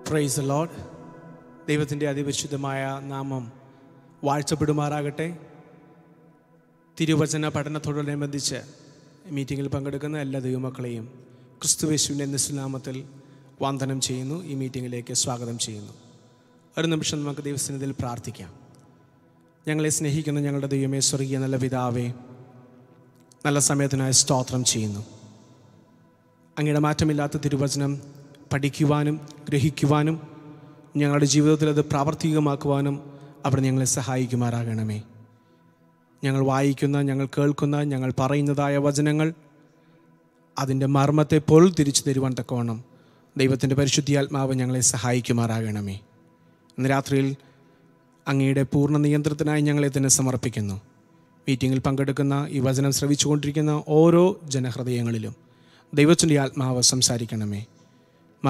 price load ദൈവത്തിൻ്റെ അതിപരിശുദ്ധമായ നാമം വാഴ്ചപ്പെടുമാറാകട്ടെ തിരുവചന പഠനത്തോടനുബന്ധിച്ച് മീറ്റിങ്ങിൽ പങ്കെടുക്കുന്ന എല്ലാ ദൈവമക്കളെയും ക്രിസ്തുവേശുവിൻ്റെ നിസ്ലാമത്തിൽ വന്ദനം ചെയ്യുന്നു ഈ മീറ്റിങ്ങിലേക്ക് സ്വാഗതം ചെയ്യുന്നു ഒരു നിമിഷം നമുക്ക് ദൈവസന്നിധിയിൽ പ്രാർത്ഥിക്കാം ഞങ്ങളെ സ്നേഹിക്കുന്ന ഞങ്ങളുടെ ദൈവമേ സ്വർഗീയ നല്ല പിതാവേ നല്ല സമയത്തിനായി സ്തോത്രം ചെയ്യുന്നു അങ്ങയുടെ മാറ്റമില്ലാത്ത തിരുവചനം പഠിക്കുവാനും ഗ്രഹിക്കുവാനും ഞങ്ങളുടെ ജീവിതത്തിൽ അത് പ്രാവർത്തികമാക്കുവാനും അവിടെ ഞങ്ങളെ സഹായിക്കുമാറാകണമേ ഞങ്ങൾ വായിക്കുന്ന ഞങ്ങൾ കേൾക്കുന്ന ഞങ്ങൾ പറയുന്നതായ വചനങ്ങൾ അതിൻ്റെ മർമ്മത്തെ പോൽ തിരിച്ചു തരുവാൻ തക്കവണ്ണം ദൈവത്തിൻ്റെ പരിശുദ്ധിയാത്മാവ് ഞങ്ങളെ സഹായിക്കുമാറാകണമേ ഇന്ന് രാത്രിയിൽ അങ്ങയുടെ പൂർണ്ണ നിയന്ത്രണത്തിനായി ഞങ്ങളെ തന്നെ സമർപ്പിക്കുന്നു മീറ്റിങ്ങിൽ പങ്കെടുക്കുന്ന ഈ വചനം ശ്രവിച്ചുകൊണ്ടിരിക്കുന്ന ഓരോ ജനഹൃദയങ്ങളിലും ദൈവത്തിൻ്റെ ആത്മാവ് സംസാരിക്കണമേ മറ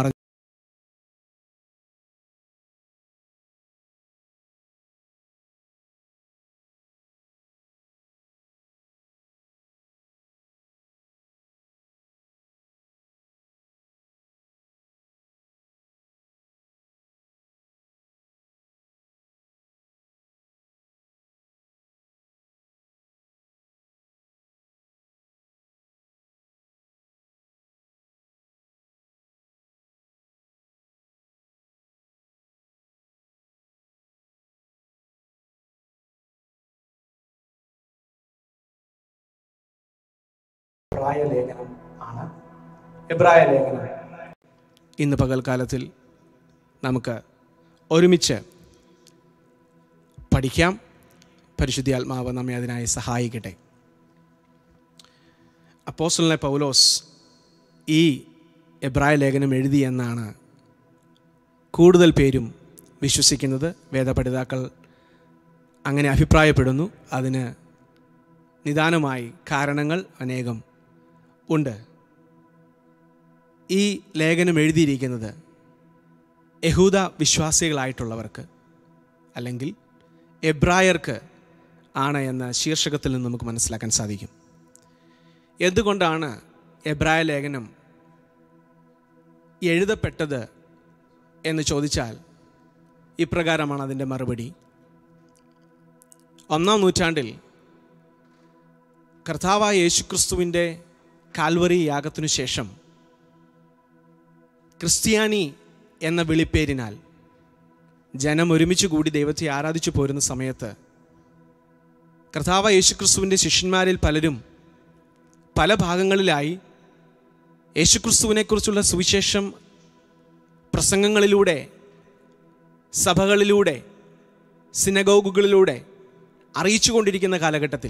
എബ്രായ ലേഖനം ആണ് എബ്രായ ലേഖനം ഇന്ന് പകൽക്കാലത്തിൽ നമുക്ക് ഒരുമിച്ച് പഠിക്കാം പരിശുദ്ധി ആത്മാവ് നമ്മെ അതിനായി സഹായിക്കട്ടെ അപ്പോസ്റ്റലിനെ പൗലോസ് ഈ എബ്രായ ലേഖനം എഴുതി എന്നാണ് കൂടുതൽ പേരും വിശ്വസിക്കുന്നത് വേദപഠിതാക്കൾ അങ്ങനെ അഭിപ്രായപ്പെടുന്നു അതിന് നിദാനമായി കാരണങ്ങൾ അനേകം ഉണ്ട് ഈ ലേഖനം എഴുതിയിരിക്കുന്നത് യഹൂദ വിശ്വാസികളായിട്ടുള്ളവർക്ക് അല്ലെങ്കിൽ എബ്രായർക്ക് ആണ് എന്ന ശീർഷകത്തിൽ നിന്ന് നമുക്ക് മനസ്സിലാക്കാൻ സാധിക്കും എന്തുകൊണ്ടാണ് എബ്രായ ലേഖനം എഴുതപ്പെട്ടത് എന്ന് ചോദിച്ചാൽ ഇപ്രകാരമാണ് അതിൻ്റെ മറുപടി ഒന്നാം നൂറ്റാണ്ടിൽ കർത്താവായ യേശുക്രിസ്തുവിൻ്റെ കാൽവറി യാഗത്തിനു ശേഷം ക്രിസ്ത്യാനി എന്ന വിളിപ്പേരിനാൽ ജനം ഒരുമിച്ച് കൂടി ദൈവത്തെ ആരാധിച്ചു പോരുന്ന സമയത്ത് കർത്താവ് യേശുക്രിസ്തുവിൻ്റെ ശിഷ്യന്മാരിൽ പലരും പല ഭാഗങ്ങളിലായി യേശുക്രിസ്തുവിനെക്കുറിച്ചുള്ള സുവിശേഷം പ്രസംഗങ്ങളിലൂടെ സഭകളിലൂടെ സിനഗോഗുകളിലൂടെ അറിയിച്ചുകൊണ്ടിരിക്കുന്ന കാലഘട്ടത്തിൽ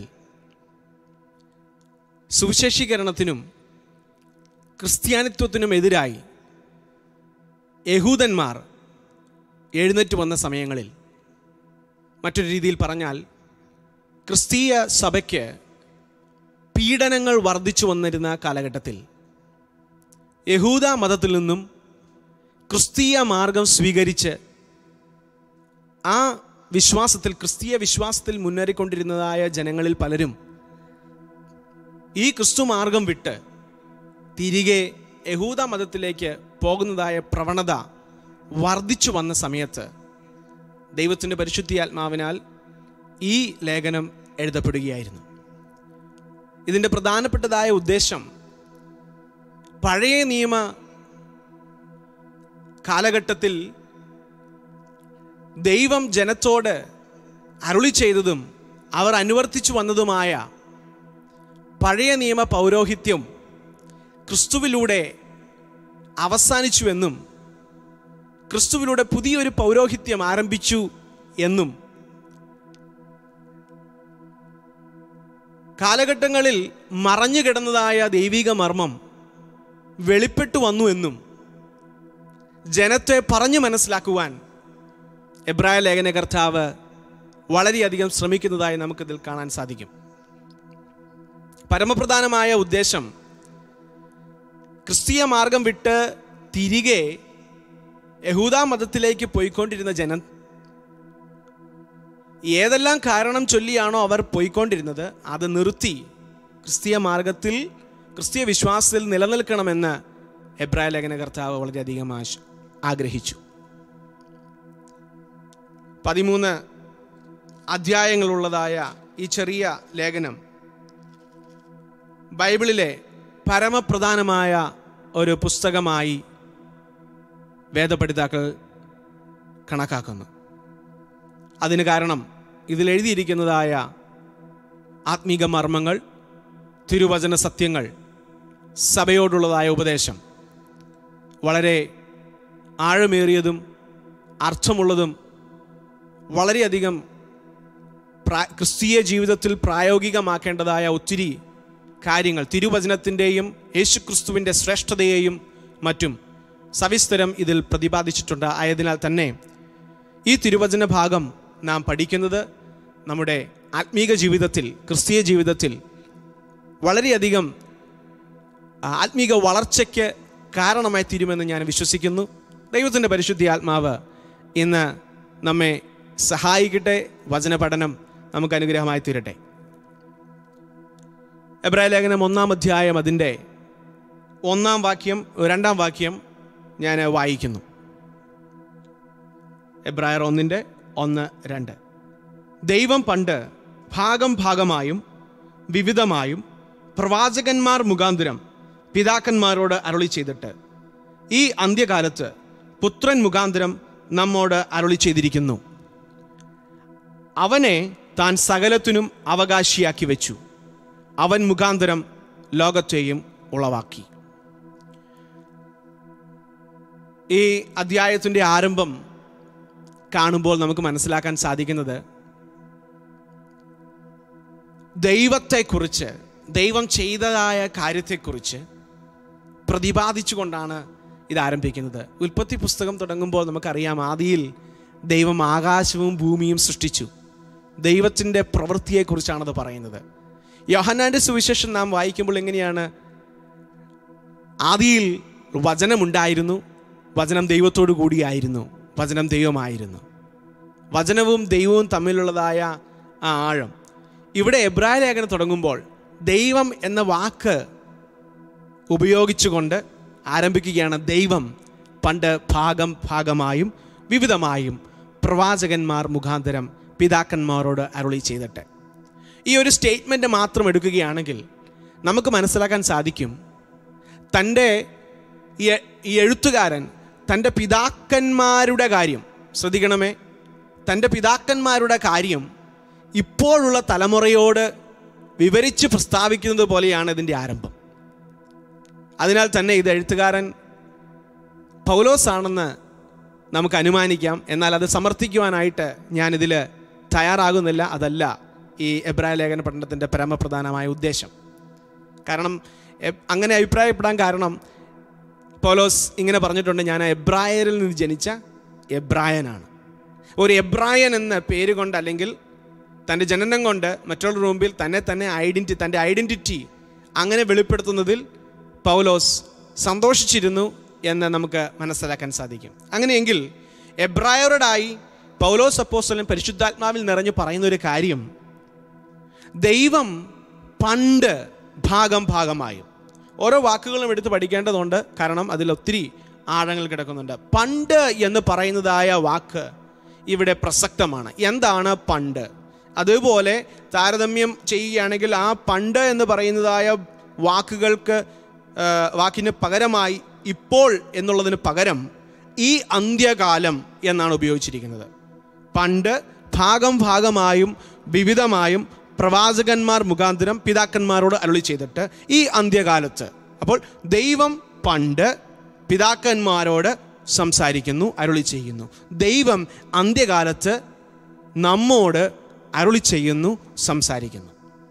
സുവിശേഷീകരണത്തിനും ക്രിസ്ത്യാനിത്വത്തിനും എതിരായി യഹൂദന്മാർ എഴുന്നേറ്റ് വന്ന സമയങ്ങളിൽ മറ്റൊരു രീതിയിൽ പറഞ്ഞാൽ ക്രിസ്തീയ സഭയ്ക്ക് പീഡനങ്ങൾ വർദ്ധിച്ചു വന്നിരുന്ന കാലഘട്ടത്തിൽ യഹൂദ മതത്തിൽ നിന്നും ക്രിസ്തീയ മാർഗം സ്വീകരിച്ച് ആ വിശ്വാസത്തിൽ ക്രിസ്തീയ വിശ്വാസത്തിൽ മുന്നേറിക്കൊണ്ടിരുന്നതായ ജനങ്ങളിൽ പലരും ഈ ക്രിസ്തു മാർഗം വിട്ട് തിരികെ യഹൂദ മതത്തിലേക്ക് പോകുന്നതായ പ്രവണത വർദ്ധിച്ചു വന്ന സമയത്ത് ദൈവത്തിൻ്റെ പരിശുദ്ധിയാത്മാവിനാൽ ഈ ലേഖനം എഴുതപ്പെടുകയായിരുന്നു ഇതിൻ്റെ പ്രധാനപ്പെട്ടതായ ഉദ്ദേശം പഴയ നിയമ കാലഘട്ടത്തിൽ ദൈവം ജനത്തോട് അരുളി ചെയ്തതും അവർ അനുവർത്തിച്ചു വന്നതുമായ പഴയ നിയമ പൗരോഹിത്യം ക്രിസ്തുവിലൂടെ അവസാനിച്ചുവെന്നും ക്രിസ്തുവിലൂടെ പുതിയൊരു പൗരോഹിത്യം ആരംഭിച്ചു എന്നും കാലഘട്ടങ്ങളിൽ മറഞ്ഞു കിടന്നതായ ദൈവിക മർമ്മം വെളിപ്പെട്ടു വന്നു എന്നും ജനത്തെ പറഞ്ഞു മനസ്സിലാക്കുവാൻ എബ്രായ ലേഖനകർത്താവ് വളരെയധികം ശ്രമിക്കുന്നതായി നമുക്കിതിൽ കാണാൻ സാധിക്കും പരമപ്രധാനമായ ഉദ്ദേശം ക്രിസ്തീയ മാർഗം വിട്ട് തിരികെ യഹൂദ മതത്തിലേക്ക് പോയിക്കൊണ്ടിരുന്ന ജനം ഏതെല്ലാം കാരണം ചൊല്ലിയാണോ അവർ പോയിക്കൊണ്ടിരുന്നത് അത് നിർത്തി ക്രിസ്തീയ മാർഗത്തിൽ ക്രിസ്തീയ വിശ്വാസത്തിൽ നിലനിൽക്കണമെന്ന് എബ്രായ ലേഖന കർത്താവ് വളരെയധികം ആശ ആഗ്രഹിച്ചു പതിമൂന്ന് അധ്യായങ്ങളുള്ളതായ ഈ ചെറിയ ലേഖനം ബൈബിളിലെ പരമപ്രധാനമായ ഒരു പുസ്തകമായി വേദപഠിതാക്കൾ കണക്കാക്കുന്നു അതിന് കാരണം ഇതിൽ എഴുതിയിരിക്കുന്നതായ ആത്മീക മർമ്മങ്ങൾ തിരുവചന സത്യങ്ങൾ സഭയോടുള്ളതായ ഉപദേശം വളരെ ആഴമേറിയതും അർത്ഥമുള്ളതും വളരെയധികം പ്രാ ക്രിസ്തീയ ജീവിതത്തിൽ പ്രായോഗികമാക്കേണ്ടതായ ഒത്തിരി കാര്യങ്ങൾ തിരുവചനത്തിൻ്റെയും യേശുക്രിസ്തുവിൻ്റെ ശ്രേഷ്ഠതയെയും മറ്റും സവിസ്തരം ഇതിൽ പ്രതിപാദിച്ചിട്ടുണ്ട് ആയതിനാൽ തന്നെ ഈ തിരുവചന ഭാഗം നാം പഠിക്കുന്നത് നമ്മുടെ ആത്മീക ജീവിതത്തിൽ ക്രിസ്തീയ ജീവിതത്തിൽ വളരെയധികം ആത്മീക വളർച്ചയ്ക്ക് കാരണമായി തീരുമെന്ന് ഞാൻ വിശ്വസിക്കുന്നു ദൈവത്തിൻ്റെ പരിശുദ്ധി ആത്മാവ് ഇന്ന് നമ്മെ സഹായിക്കട്ടെ വചന പഠനം നമുക്ക് അനുഗ്രഹമായി തീരട്ടെ എബ്രായ ലേഖനം ഒന്നാം അധ്യായം അതിൻ്റെ ഒന്നാം വാക്യം രണ്ടാം വാക്യം ഞാൻ വായിക്കുന്നു എബ്രായർ ഒന്നിൻ്റെ ഒന്ന് രണ്ട് ദൈവം പണ്ട് ഭാഗം ഭാഗമായും വിവിധമായും പ്രവാചകന്മാർ മുഖാന്തരം പിതാക്കന്മാരോട് അരുളി ചെയ്തിട്ട് ഈ അന്ത്യകാലത്ത് പുത്രൻ മുഖാന്തരം നമ്മോട് അരുളി ചെയ്തിരിക്കുന്നു അവനെ താൻ സകലത്തിനും അവകാശിയാക്കി വെച്ചു അവൻ മുഖാന്തരം ലോകത്തെയും ഉളവാക്കി ഈ അധ്യായത്തിൻ്റെ ആരംഭം കാണുമ്പോൾ നമുക്ക് മനസ്സിലാക്കാൻ സാധിക്കുന്നത് ദൈവത്തെക്കുറിച്ച് ദൈവം ചെയ്തതായ കാര്യത്തെക്കുറിച്ച് പ്രതിപാദിച്ചുകൊണ്ടാണ് ഇത് ആരംഭിക്കുന്നത് ഉൽപ്പത്തി പുസ്തകം തുടങ്ങുമ്പോൾ നമുക്കറിയാം ആദിയിൽ ദൈവം ആകാശവും ഭൂമിയും സൃഷ്ടിച്ചു ദൈവത്തിൻ്റെ പ്രവൃത്തിയെക്കുറിച്ചാണത് പറയുന്നത് യോഹന്നാൻ്റെ സുവിശേഷം നാം വായിക്കുമ്പോൾ എങ്ങനെയാണ് ആദിയിൽ വചനമുണ്ടായിരുന്നു വചനം ദൈവത്തോടു കൂടിയായിരുന്നു വചനം ദൈവമായിരുന്നു വചനവും ദൈവവും തമ്മിലുള്ളതായ ആ ആഴം ഇവിടെ എബ്രായ ലേഖനം തുടങ്ങുമ്പോൾ ദൈവം എന്ന വാക്ക് ഉപയോഗിച്ചുകൊണ്ട് ആരംഭിക്കുകയാണ് ദൈവം പണ്ട് ഭാഗം ഭാഗമായും വിവിധമായും പ്രവാചകന്മാർ മുഖാന്തരം പിതാക്കന്മാരോട് അരുളി ചെയ്തിട്ട് ഈ ഒരു സ്റ്റേറ്റ്മെൻറ്റ് മാത്രം എടുക്കുകയാണെങ്കിൽ നമുക്ക് മനസ്സിലാക്കാൻ സാധിക്കും തൻ്റെ ഈ ഈ എഴുത്തുകാരൻ തൻ്റെ പിതാക്കന്മാരുടെ കാര്യം ശ്രദ്ധിക്കണമേ തൻ്റെ പിതാക്കന്മാരുടെ കാര്യം ഇപ്പോഴുള്ള തലമുറയോട് വിവരിച്ച് പ്രസ്താവിക്കുന്നത് പോലെയാണ് ഇതിൻ്റെ ആരംഭം അതിനാൽ തന്നെ ഇത് എഴുത്തുകാരൻ പൗലോസ് ആണെന്ന് നമുക്ക് അനുമാനിക്കാം എന്നാൽ അത് സമർത്ഥിക്കുവാനായിട്ട് ഞാനിതിൽ തയ്യാറാകുന്നില്ല അതല്ല ഈ എബ്രായ ലേഖന പഠനത്തിൻ്റെ പരമപ്രധാനമായ ഉദ്ദേശം കാരണം എ- അങ്ങനെ അഭിപ്രായപ്പെടാൻ കാരണം പൗലോസ് ഇങ്ങനെ പറഞ്ഞിട്ടുണ്ട് ഞാൻ എബ്രായരിൽ നിന്ന് ജനിച്ച എബ്രായനാണ് ഒരു എബ്രായൻ എന്ന പേര് കൊണ്ട് അല്ലെങ്കിൽ തൻ്റെ ജനനം കൊണ്ട് മറ്റുള്ളവരുടെ മുമ്പിൽ തന്നെ തന്നെ ഐഡൻറ്റി തൻ്റെ ഐഡൻറ്റിറ്റി അങ്ങനെ വെളിപ്പെടുത്തുന്നതിൽ പൗലോസ് സന്തോഷിച്ചിരുന്നു എന്ന് നമുക്ക് മനസ്സിലാക്കാൻ സാധിക്കും അങ്ങനെയെങ്കിൽ എബ്രായരോടായി പൗലോസ് അപ്പോസ്തലൻ പരിശുദ്ധാത്മാവിൽ നിറഞ്ഞു പറയുന്ന ഒരു കാര്യം ദൈവം പണ്ട് ഭാഗം ഭാഗമായും ഓരോ വാക്കുകളും എടുത്ത് പഠിക്കേണ്ടതുണ്ട് കാരണം അതിൽ ഒത്തിരി ആഴങ്ങൾ കിടക്കുന്നുണ്ട് പണ്ട് എന്ന് പറയുന്നതായ വാക്ക് ഇവിടെ പ്രസക്തമാണ് എന്താണ് പണ്ട് അതുപോലെ താരതമ്യം ചെയ്യുകയാണെങ്കിൽ ആ പണ്ട് എന്ന് പറയുന്നതായ വാക്കുകൾക്ക് ആ, വാക്കിന് പകരമായി ഇപ്പോൾ എന്നുള്ളതിന് പകരം ഈ അന്ത്യകാലം എന്നാണ് ഉപയോഗിച്ചിരിക്കുന്നത് പണ്ട് ഭാഗം ഭാഗമായും വിവിധമായും പ്രവാചകന്മാർ മുഖാന്തരം പിതാക്കന്മാരോട് അരുളി ചെയ്തിട്ട് ഈ അന്ത്യകാലത്ത് അപ്പോൾ ദൈവം പണ്ട് പിതാക്കന്മാരോട് സംസാരിക്കുന്നു അരുളി ചെയ്യുന്നു ദൈവം അന്ത്യകാലത്ത് നമ്മോട് അരുളി ചെയ്യുന്നു സംസാരിക്കുന്നു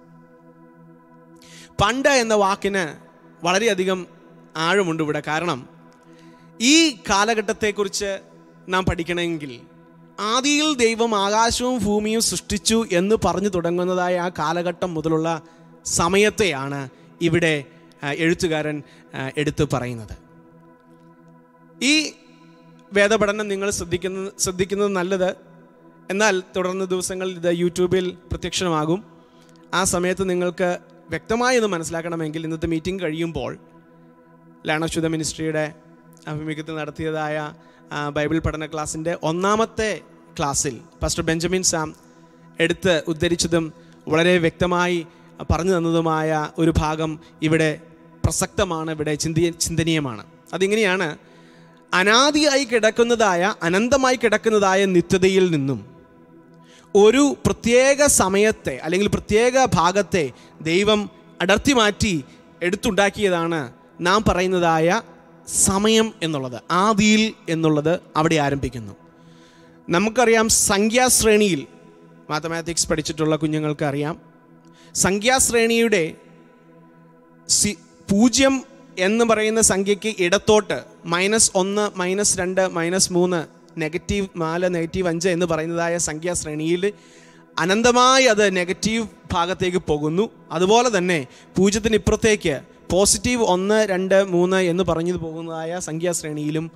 പണ്ട് എന്ന വാക്കിന് വളരെയധികം ആഴമുണ്ട് ഇവിടെ കാരണം ഈ കാലഘട്ടത്തെക്കുറിച്ച് നാം പഠിക്കണമെങ്കിൽ ആദിയിൽ ദൈവം ആകാശവും ഭൂമിയും സൃഷ്ടിച്ചു എന്ന് പറഞ്ഞു തുടങ്ങുന്നതായ ആ കാലഘട്ടം മുതലുള്ള സമയത്തെയാണ് ഇവിടെ ആ, എഴുത്തുകാരൻ ആ, എടുത്തു പറയുന്നത് ഈ വേദപഠനം നിങ്ങൾ ശ്രദ്ധിക്കുന്ന ശ്രദ്ധിക്കുന്നത് നല്ലത് എന്നാൽ തുടർന്ന് ദിവസങ്ങളിൽ ഇത് യൂട്യൂബിൽ പ്രത്യക്ഷമാകും ആ സമയത്ത് നിങ്ങൾക്ക് വ്യക്തമായി ഒന്ന് മനസ്സിലാക്കണമെങ്കിൽ ഇന്നത്തെ മീറ്റിംഗ് കഴിയുമ്പോൾ ലാണശുദ്ധ മിനിസ്ട്രിയുടെ ആഭിമുഖ്യത്തിൽ നടത്തിയതായ ആ, ബൈബിൾ പഠന ക്ലാസ്സിൻ്റെ ഒന്നാമത്തെ ക്ലാസ്സിൽ പാസ്റ്റർ ബെഞ്ചമിൻ സാം എടുത്ത് ഉദ്ധരിച്ചതും വളരെ വ്യക്തമായി പറഞ്ഞു തന്നതുമായ ഒരു ഭാഗം ഇവിടെ പ്രസക്തമാണ് ഇവിടെ ചിന്തി ചിന്തനീയമാണ് അതിങ്ങനെയാണ് അനാദിയായി കിടക്കുന്നതായ അനന്തമായി കിടക്കുന്നതായ നിത്യതയിൽ നിന്നും ഒരു പ്രത്യേക സമയത്തെ അല്ലെങ്കിൽ പ്രത്യേക ഭാഗത്തെ ദൈവം അടർത്തി മാറ്റി എടുത്തുണ്ടാക്കിയതാണ് നാം പറയുന്നതായ സമയം എന്നുള്ളത് ആദിയിൽ എന്നുള്ളത് അവിടെ ആരംഭിക്കുന്നു നമുക്കറിയാം സംഖ്യാശ്രേണിയിൽ മാത്തമാറ്റിക്സ് പഠിച്ചിട്ടുള്ള കുഞ്ഞുങ്ങൾക്ക് അറിയാം സംഖ്യാശ്രേണിയുടെ സി പൂജ്യം എന്ന് പറയുന്ന സംഖ്യയ്ക്ക് ഇടത്തോട്ട് മൈനസ് ഒന്ന് മൈനസ് രണ്ട് മൈനസ് മൂന്ന് നെഗറ്റീവ് നാല് നെഗറ്റീവ് അഞ്ച് എന്ന് പറയുന്നതായ സംഖ്യാശ്രേണിയിൽ അനന്തമായി അത് നെഗറ്റീവ് ഭാഗത്തേക്ക് പോകുന്നു അതുപോലെ തന്നെ പൂജ്യത്തിന് ഇപ്പുറത്തേക്ക് പോസിറ്റീവ് ഒന്ന് രണ്ട് മൂന്ന് എന്ന് പറഞ്ഞു പോകുന്നതായ സംഖ്യാശ്രേണിയിലും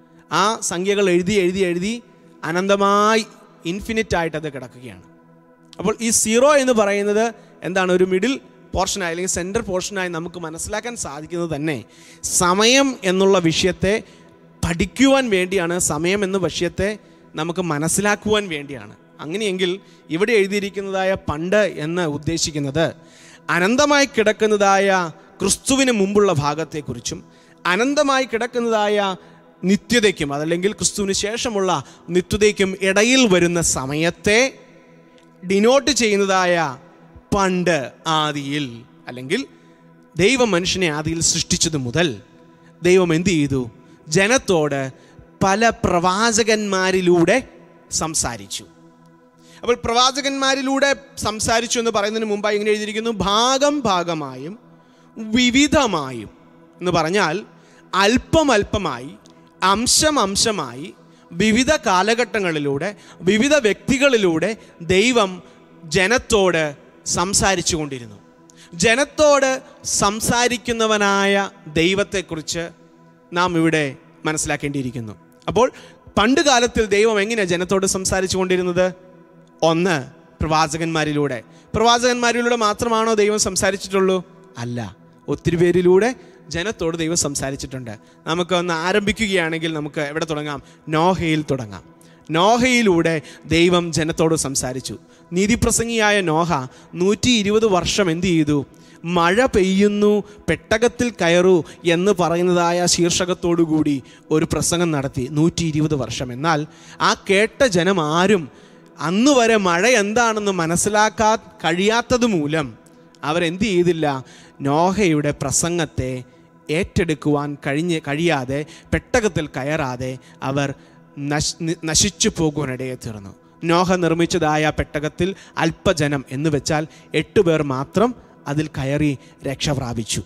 ആ സംഖ്യകൾ എഴുതി എഴുതി എഴുതി അനന്തമായി ഇൻഫിനിറ്റ് ആയിട്ട് അത് കിടക്കുകയാണ് അപ്പോൾ ഈ സീറോ എന്ന് പറയുന്നത് എന്താണ് ഒരു മിഡിൽ പോർഷനായി അല്ലെങ്കിൽ സെൻറ്റർ പോർഷനായി നമുക്ക് മനസ്സിലാക്കാൻ സാധിക്കുന്നത് തന്നെ സമയം എന്നുള്ള വിഷയത്തെ പഠിക്കുവാൻ വേണ്ടിയാണ് സമയം എന്ന വിഷയത്തെ നമുക്ക് മനസ്സിലാക്കുവാൻ വേണ്ടിയാണ് അങ്ങനെയെങ്കിൽ ഇവിടെ എഴുതിയിരിക്കുന്നതായ പണ്ട് എന്ന് ഉദ്ദേശിക്കുന്നത് അനന്തമായി കിടക്കുന്നതായ ക്രിസ്തുവിന് മുമ്പുള്ള ഭാഗത്തെക്കുറിച്ചും അനന്തമായി കിടക്കുന്നതായ നിത്യതയ്ക്കും അതല്ലെങ്കിൽ ക്രിസ്തുവിന് ശേഷമുള്ള നിത്യതയ്ക്കും ഇടയിൽ വരുന്ന സമയത്തെ ഡിനോട്ട് ചെയ്യുന്നതായ പണ്ട് ആദിയിൽ അല്ലെങ്കിൽ ദൈവം മനുഷ്യനെ ആദിയിൽ സൃഷ്ടിച്ചത് മുതൽ ദൈവം എന്ത് ചെയ്തു ജനത്തോട് പല പ്രവാചകന്മാരിലൂടെ സംസാരിച്ചു അപ്പോൾ പ്രവാചകന്മാരിലൂടെ സംസാരിച്ചു എന്ന് പറയുന്നതിന് മുമ്പായി ഇങ്ങനെ എഴുതിയിരിക്കുന്നു ഭാഗം ഭാഗമായും വിവിധമായും എന്ന് പറഞ്ഞാൽ അല്പം അല്പമായി അംശം അംശമായി വിവിധ കാലഘട്ടങ്ങളിലൂടെ വിവിധ വ്യക്തികളിലൂടെ ദൈവം ജനത്തോട് സംസാരിച്ചു കൊണ്ടിരുന്നു ജനത്തോട് സംസാരിക്കുന്നവനായ ദൈവത്തെക്കുറിച്ച് നാം ഇവിടെ മനസ്സിലാക്കേണ്ടിയിരിക്കുന്നു അപ്പോൾ പണ്ട് കാലത്തിൽ ദൈവം എങ്ങനെയാണ് ജനത്തോട് സംസാരിച്ചു കൊണ്ടിരുന്നത് ഒന്ന് പ്രവാചകന്മാരിലൂടെ പ്രവാചകന്മാരിലൂടെ മാത്രമാണോ ദൈവം സംസാരിച്ചിട്ടുള്ളൂ അല്ല ഒത്തിരി പേരിലൂടെ ജനത്തോട് ദൈവം സംസാരിച്ചിട്ടുണ്ട് നമുക്ക് ഒന്ന് ആരംഭിക്കുകയാണെങ്കിൽ നമുക്ക് എവിടെ തുടങ്ങാം നോഹയിൽ തുടങ്ങാം നോഹയിലൂടെ ദൈവം ജനത്തോട് സംസാരിച്ചു നീതിപ്രസംഗിയായ നോഹ നൂറ്റി ഇരുപത് വർഷം എന്ത് ചെയ്തു മഴ പെയ്യുന്നു പെട്ടകത്തിൽ കയറൂ എന്ന് പറയുന്നതായ ശീർഷകത്തോടുകൂടി ഒരു പ്രസംഗം നടത്തി നൂറ്റി ഇരുപത് വർഷം എന്നാൽ ആ കേട്ട ജനം ആരും അന്ന് വരെ മഴ എന്താണെന്ന് മനസ്സിലാക്കാൻ കഴിയാത്തത് മൂലം അവരെന്ത് ചെയ്തില്ല നോഹയുടെ പ്രസംഗത്തെ ഏറ്റെടുക്കുവാൻ കഴിഞ്ഞ് കഴിയാതെ പെട്ടകത്തിൽ കയറാതെ അവർ നശ് നി- നശിച്ചു പോകുവാനിടയെ തീർന്നു നോഹ നിർമ്മിച്ചതായ പെട്ടകത്തിൽ അല്പജനം എന്ന് വെച്ചാൽ എട്ട് പേർ മാത്രം അതിൽ കയറി രക്ഷ പ്രാപിച്ചു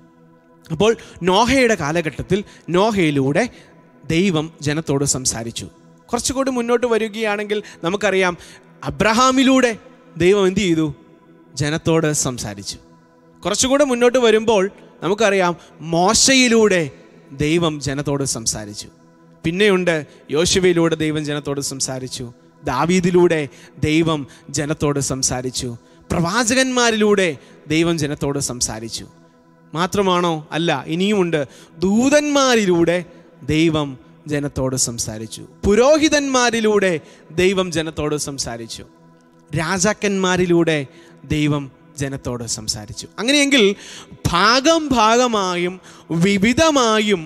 അപ്പോൾ നോഹയുടെ കാലഘട്ടത്തിൽ നോഹയിലൂടെ ദൈവം ജനത്തോട് സംസാരിച്ചു കുറച്ചുകൂടി മുന്നോട്ട് വരികയാണെങ്കിൽ നമുക്കറിയാം അബ്രഹാമിലൂടെ ദൈവം എന്ത് ചെയ്തു ജനത്തോട് സംസാരിച്ചു കുറച്ചുകൂടെ മുന്നോട്ട് വരുമ്പോൾ നമുക്കറിയാം മോശയിലൂടെ ദൈവം ജനത്തോട് സംസാരിച്ചു പിന്നെയുണ്ട് യോശുവയിലൂടെ ദൈവം ജനത്തോട് സംസാരിച്ചു ദാവീദിലൂടെ ദൈവം ജനത്തോട് സംസാരിച്ചു പ്രവാചകന്മാരിലൂടെ ദൈവം ജനത്തോട് സംസാരിച്ചു മാത്രമാണോ അല്ല ഇനിയുമുണ്ട് ദൂതന്മാരിലൂടെ ദൈവം ജനത്തോട് സംസാരിച്ചു പുരോഹിതന്മാരിലൂടെ ദൈവം ജനത്തോട് സംസാരിച്ചു രാജാക്കന്മാരിലൂടെ ദൈവം ജനത്തോട് സംസാരിച്ചു അങ്ങനെയെങ്കിൽ ഭാഗം ഭാഗമായും വിവിധമായും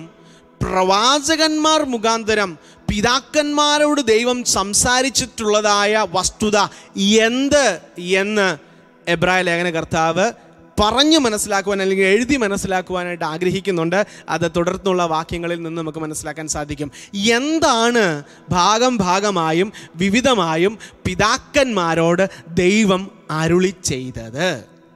പ്രവാചകന്മാർ മുഖാന്തരം പിതാക്കന്മാരോട് ദൈവം സംസാരിച്ചിട്ടുള്ളതായ വസ്തുത എന്ത് എന്ന് എബ്രായ ലേഖന കർത്താവ് പറഞ്ഞു മനസ്സിലാക്കുവാൻ അല്ലെങ്കിൽ എഴുതി മനസ്സിലാക്കുവാനായിട്ട് ആഗ്രഹിക്കുന്നുണ്ട് അത് തുടർന്നുള്ള വാക്യങ്ങളിൽ നിന്ന് നമുക്ക് മനസ്സിലാക്കാൻ സാധിക്കും എന്താണ് ഭാഗം ഭാഗമായും വിവിധമായും പിതാക്കന്മാരോട് ദൈവം അരുളി ചെയ്തത്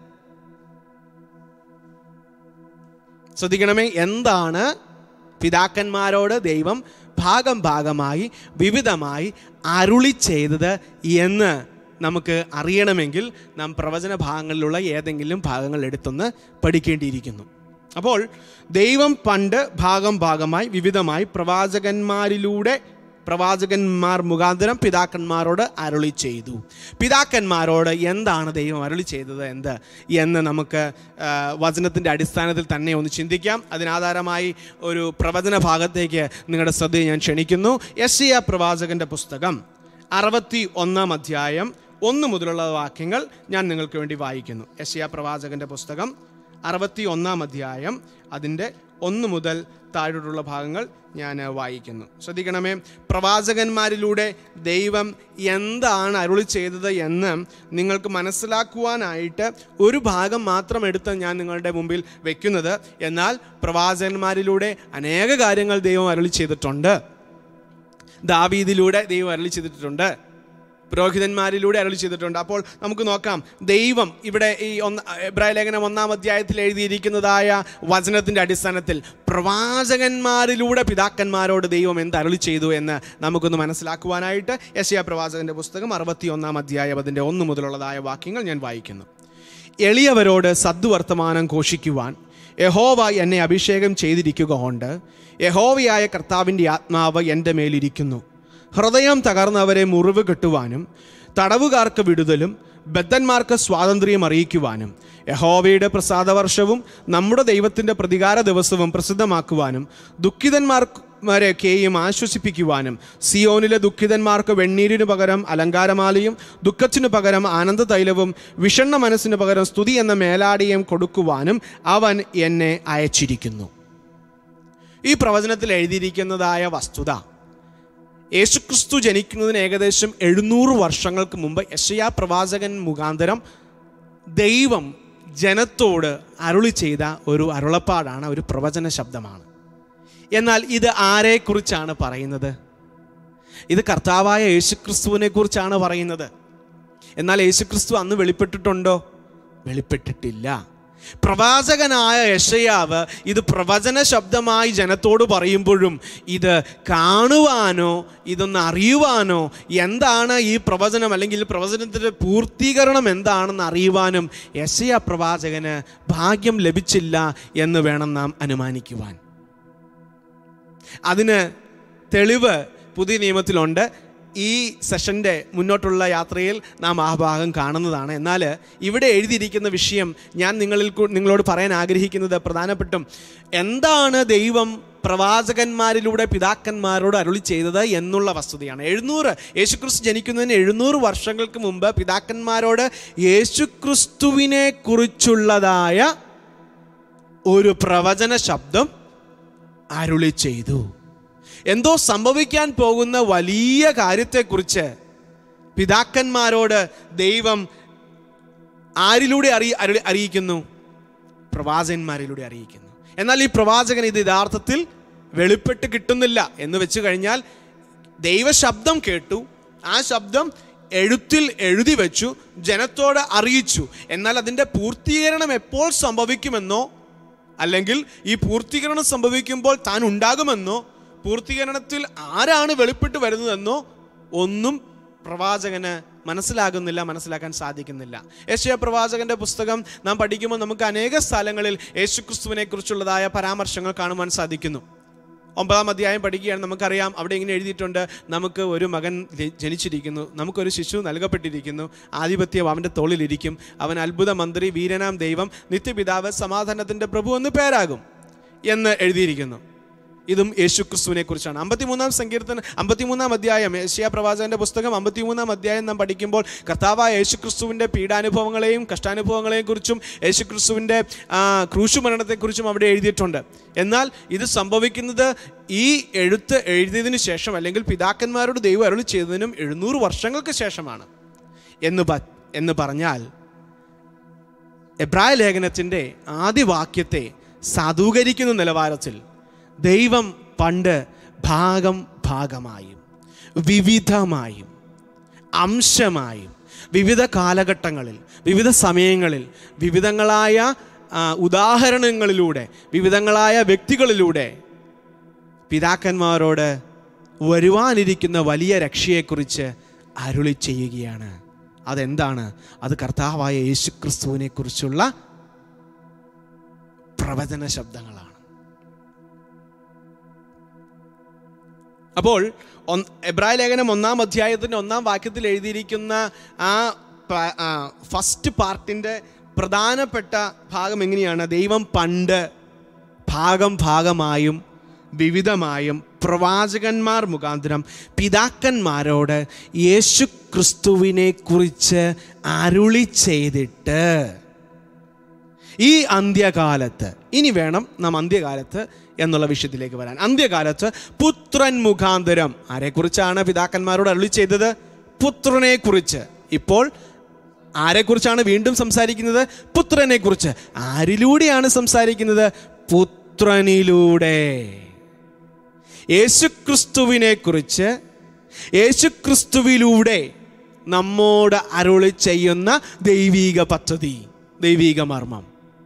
ശ്രദ്ധിക്കണമേ എന്താണ് പിതാക്കന്മാരോട് ദൈവം ഭാഗം ഭാഗമായി വിവിധമായി അരുളി ചെയ്തത് എന്ന് നമുക്ക് അറിയണമെങ്കിൽ നാം പ്രവചന ഭാഗങ്ങളിലുള്ള ഏതെങ്കിലും ഭാഗങ്ങൾ എടുത്തൊന്ന് പഠിക്കേണ്ടിയിരിക്കുന്നു അപ്പോൾ ദൈവം പണ്ട് ഭാഗം ഭാഗമായി വിവിധമായി പ്രവാചകന്മാരിലൂടെ പ്രവാചകന്മാർ മുഖാന്തരം പിതാക്കന്മാരോട് അരുളി ചെയ്തു പിതാക്കന്മാരോട് എന്താണ് ദൈവം അരുളി ചെയ്തത് എന്ത് എന്ന് നമുക്ക് ആ, വചനത്തിൻ്റെ അടിസ്ഥാനത്തിൽ തന്നെ ഒന്ന് ചിന്തിക്കാം അതിനാധാരമായി ഒരു പ്രവചന ഭാഗത്തേക്ക് നിങ്ങളുടെ ശ്രദ്ധയെ ഞാൻ ക്ഷണിക്കുന്നു യശയ പ്രവാചകന്റെ പുസ്തകം അറുപത്തി ഒന്നാം അധ്യായം ഒന്ന് മുതലുള്ള വാക്യങ്ങൾ ഞാൻ നിങ്ങൾക്ക് വേണ്ടി വായിക്കുന്നു യശയ പ്രവാചകന്റെ പുസ്തകം അറുപത്തി ഒന്നാം അധ്യായം അതിൻ്റെ ഒന്ന് മുതൽ താഴോട്ടുള്ള ഭാഗങ്ങൾ ഞാൻ വായിക്കുന്നു ശ്രദ്ധിക്കണമേ പ്രവാചകന്മാരിലൂടെ ദൈവം എന്താണ് അരുളി ചെയ്തത് എന്ന് നിങ്ങൾക്ക് മനസ്സിലാക്കുവാനായിട്ട് ഒരു ഭാഗം മാത്രം എടുത്ത് ഞാൻ നിങ്ങളുടെ മുമ്പിൽ വെക്കുന്നത് എന്നാൽ പ്രവാചകന്മാരിലൂടെ അനേക കാര്യങ്ങൾ ദൈവം അരുളി ചെയ്തിട്ടുണ്ട് ദാവീദിലൂടെ ദൈവം അരളി ചെയ്തിട്ടുണ്ട് പുരോഹിതന്മാരിലൂടെ അരളി ചെയ്തിട്ടുണ്ട് അപ്പോൾ നമുക്ക് നോക്കാം ദൈവം ഇവിടെ ഈ ഒന്ന് എബ്രായ ലേഖനം ഒന്നാം അധ്യായത്തിൽ എഴുതിയിരിക്കുന്നതായ വചനത്തിൻ്റെ അടിസ്ഥാനത്തിൽ പ്രവാചകന്മാരിലൂടെ പിതാക്കന്മാരോട് ദൈവം എന്ത് അരളി ചെയ്തു എന്ന് നമുക്കൊന്ന് മനസ്സിലാക്കുവാനായിട്ട് യശയ പ്രവാചകന്റെ പുസ്തകം അറുപത്തി ഒന്നാം അധ്യായം അതിൻ്റെ ഒന്ന് മുതലുള്ളതായ വാക്യങ്ങൾ ഞാൻ വായിക്കുന്നു എളിയവരോട് സദ്വർത്തമാനം ഘോഷിക്കുവാൻ യഹോവ എന്നെ അഭിഷേകം ചെയ്തിരിക്കുക കൊണ്ട് യഹോവയായ കർത്താവിൻ്റെ ആത്മാവ് എൻ്റെ മേലിരിക്കുന്നു ഹൃദയം തകർന്നവരെ മുറിവ് കെട്ടുവാനും തടവുകാർക്ക് വിടുതലും ബദ്ധന്മാർക്ക് സ്വാതന്ത്ര്യം അറിയിക്കുവാനും യഹോവയുടെ പ്രസാദവർഷവും നമ്മുടെ ദൈവത്തിൻ്റെ പ്രതികാര ദിവസവും പ്രസിദ്ധമാക്കുവാനും ദുഃഖിതന്മാർക്കെയും ആശ്വസിപ്പിക്കുവാനും സിയോനിലെ ദുഃഖിതന്മാർക്ക് വെണ്ണീരിനു പകരം അലങ്കാരമാലയും ദുഃഖത്തിനു പകരം ആനന്ദ തൈലവും വിഷണ്ണ മനസ്സിന് പകരം സ്തുതി എന്ന മേലാടിയും കൊടുക്കുവാനും അവൻ എന്നെ അയച്ചിരിക്കുന്നു ഈ പ്രവചനത്തിൽ എഴുതിയിരിക്കുന്നതായ വസ്തുത യേശുക്രിസ്തു ജനിക്കുന്നതിന് ഏകദേശം എഴുന്നൂറ് വർഷങ്ങൾക്ക് മുമ്പ് യശയാ പ്രവാചകൻ മുഖാന്തരം ദൈവം ജനത്തോട് അരുളി ചെയ്ത ഒരു അരുളപ്പാടാണ് ഒരു പ്രവചന ശബ്ദമാണ് എന്നാൽ ഇത് ആരെക്കുറിച്ചാണ് പറയുന്നത് ഇത് കർത്താവായ യേശുക്രിസ്തുവിനെ കുറിച്ചാണ് പറയുന്നത് എന്നാൽ യേശുക്രിസ്തു അന്ന് വെളിപ്പെട്ടിട്ടുണ്ടോ വെളിപ്പെട്ടിട്ടില്ല പ്രവാചകനായ യശയാവ് ഇത് പ്രവചന ശബ്ദമായി ജനത്തോട് പറയുമ്പോഴും ഇത് കാണുവാനോ ഇതൊന്ന് അറിയുവാനോ എന്താണ് ഈ പ്രവചനം അല്ലെങ്കിൽ ഈ പ്രവചനത്തിൻ്റെ പൂർത്തീകരണം എന്താണെന്ന് അറിയുവാനും യശയ പ്രവാചകന് ഭാഗ്യം ലഭിച്ചില്ല എന്ന് വേണം നാം അനുമാനിക്കുവാൻ അതിന് തെളിവ് പുതിയ നിയമത്തിലുണ്ട് ഈ സെഷൻ്റെ മുന്നോട്ടുള്ള യാത്രയിൽ നാം ആ ഭാഗം കാണുന്നതാണ് എന്നാൽ ഇവിടെ എഴുതിയിരിക്കുന്ന വിഷയം ഞാൻ നിങ്ങളിൽ കൂ- നിങ്ങളോട് പറയാൻ ആഗ്രഹിക്കുന്നത് പ്രധാനപ്പെട്ടും എന്താണ് ദൈവം പ്രവാചകന്മാരിലൂടെ പിതാക്കന്മാരോട് അരുളി ചെയ്തത് എന്നുള്ള വസ്തുതയാണ് എഴുന്നൂറ് യേശുക്രിസ്തു ജനിക്കുന്നതിന് എഴുന്നൂറ് വർഷങ്ങൾക്ക് മുമ്പ് പിതാക്കന്മാരോട് യേശുക്രിസ്തുവിനെ കുറിച്ചുള്ളതായ ഒരു പ്രവചന ശബ്ദം അരുളി ചെയ്തു എന്തോ സംഭവിക്കാൻ പോകുന്ന വലിയ കാര്യത്തെക്കുറിച്ച് പിതാക്കന്മാരോട് ദൈവം ആരിലൂടെ അറിയി അരുളി- അറിയിക്കുന്നു പ്രവാചകന്മാരിലൂടെ അറിയിക്കുന്നു എന്നാൽ ഈ പ്രവാചകൻ ഇത് യഥാർത്ഥത്തിൽ വെളിപ്പെട്ട് കിട്ടുന്നില്ല എന്ന് വെച്ച് കഴിഞ്ഞാൽ ദൈവശബ്ദം കേട്ടു ആ ശബ്ദം എഴുത്തിൽ എഴുതി വെച്ചു ജനത്തോട് അറിയിച്ചു എന്നാൽ അതിൻ്റെ പൂർത്തീകരണം എപ്പോൾ സംഭവിക്കുമെന്നോ അല്ലെങ്കിൽ ഈ പൂർത്തീകരണം സംഭവിക്കുമ്പോൾ താൻ ഉണ്ടാകുമെന്നോ പൂർത്തീകരണത്തിൽ ആരാണ് വെളിപ്പെട്ട് വരുന്നതെന്നോ ഒന്നും പ്രവാചകന് മനസ്സിലാകുന്നില്ല മനസ്സിലാക്കാൻ സാധിക്കുന്നില്ല യേശയ പ്രവാചകന്റെ പുസ്തകം നാം പഠിക്കുമ്പോൾ നമുക്ക് അനേക സ്ഥലങ്ങളിൽ യേശുക്രിസ്തുവിനെ കുറിച്ചുള്ളതായ പരാമർശങ്ങൾ കാണുവാൻ സാധിക്കുന്നു ഒമ്പതാം അധ്യായം പഠിക്കുകയാണ് നമുക്കറിയാം അവിടെ ഇങ്ങനെ എഴുതിയിട്ടുണ്ട് നമുക്ക് ഒരു മകൻ ജ- ജനിച്ചിരിക്കുന്നു നമുക്കൊരു ശിശു നൽകപ്പെട്ടിരിക്കുന്നു ആധിപത്യം അവൻ്റെ തോളിലിരിക്കും അവൻ അത്ഭുത മന്ത്രി വീരനാം ദൈവം നിത്യപിതാവ് സമാധാനത്തിൻ്റെ പ്രഭു എന്ന് പേരാകും എന്ന് എഴുതിയിരിക്കുന്നു ഇതും യേശു ക്രിസ്തുവിനെ കുറിച്ചാണ് അമ്പത്തിമൂന്നാം സങ്കീർത്തന അമ്പത്തിമൂന്നാം അധ്യായം ഏഷ്യ പ്രവാചകന്റെ പുസ്തകം അമ്പത്തിമൂന്നാം അധ്യായം നാം പഠിക്കുമ്പോൾ കർത്താവായ യേശു ക്രിസ്തുവിൻ്റെ പീഡാനുഭവങ്ങളെയും കഷ്ടാനുഭവങ്ങളെയും കുറിച്ചും യേശു ക്രിസ്തുവിൻ്റെ ക്രൂശു മരണത്തെക്കുറിച്ചും അവിടെ എഴുതിയിട്ടുണ്ട് എന്നാൽ ഇത് സംഭവിക്കുന്നത് ഈ എഴുത്ത് എഴുതിയതിനു ശേഷം അല്ലെങ്കിൽ പിതാക്കന്മാരോട് ദൈവം അരുളി ചെയ്തതിനും എഴുന്നൂറ് വർഷങ്ങൾക്ക് ശേഷമാണ് എന്ന് പ എന്ന് പറഞ്ഞാൽ എബ്രായ ലേഖനത്തിൻ്റെ ആദ്യ വാക്യത്തെ സാധൂകരിക്കുന്ന നിലവാരത്തിൽ ദൈവം പണ്ട് ഭാഗം ഭാഗമായും വിവിധമായും അംശമായും വിവിധ കാലഘട്ടങ്ങളിൽ വിവിധ സമയങ്ങളിൽ വിവിധങ്ങളായ ആ, ഉദാഹരണങ്ങളിലൂടെ വിവിധങ്ങളായ വ്യക്തികളിലൂടെ പിതാക്കന്മാരോട് വരുവാനിരിക്കുന്ന വലിയ രക്ഷയെക്കുറിച്ച് അരുളി ചെയ്യുകയാണ് അതെന്താണ് അത് കർത്താവായ യേശുക്രിസ്തുവിനെ കുറിച്ചുള്ള പ്രവചന ശബ്ദങ്ങളാണ് അപ്പോൾ ഒന്ന് എബ്രായ ലേഖനം ഒന്നാം അധ്യായത്തിൻ്റെ ഒന്നാം വാക്യത്തിൽ എഴുതിയിരിക്കുന്ന ആ പ- ആ ഫസ്റ്റ് പാർട്ടിൻ്റെ പ്രധാനപ്പെട്ട ഭാഗം എങ്ങനെയാണ് ദൈവം പണ്ട് ഭാഗം ഭാഗമായും വിവിധമായും പ്രവാചകന്മാർ മുഖാന്തരം പിതാക്കന്മാരോട് യേശു ക്രിസ്തുവിനെ കുറിച്ച് അരുളി ചെയ്തിട്ട് ഈ അന്ത്യകാലത്ത് ഇനി വേണം നാം അന്ത്യകാലത്ത് എന്നുള്ള വിഷയത്തിലേക്ക് വരാൻ അന്ത്യകാലത്ത് പുത്രൻ മുഖാന്തരം ആരെക്കുറിച്ചാണ് പിതാക്കന്മാരോട് അരുളി ചെയ്തത് പുത്രനെ കുറിച്ച് ഇപ്പോൾ ആരെക്കുറിച്ചാണ് വീണ്ടും സംസാരിക്കുന്നത് പുത്രനെ കുറിച്ച് ആരിലൂടെയാണ് സംസാരിക്കുന്നത് പുത്രനിലൂടെ യേശുക്രിസ്തുവിനെ കുറിച്ച് യേശുക്രിസ്തുവിലൂടെ നമ്മോട് അരുളി ചെയ്യുന്ന ദൈവീക പദ്ധതി ദൈവീക മർമ്മം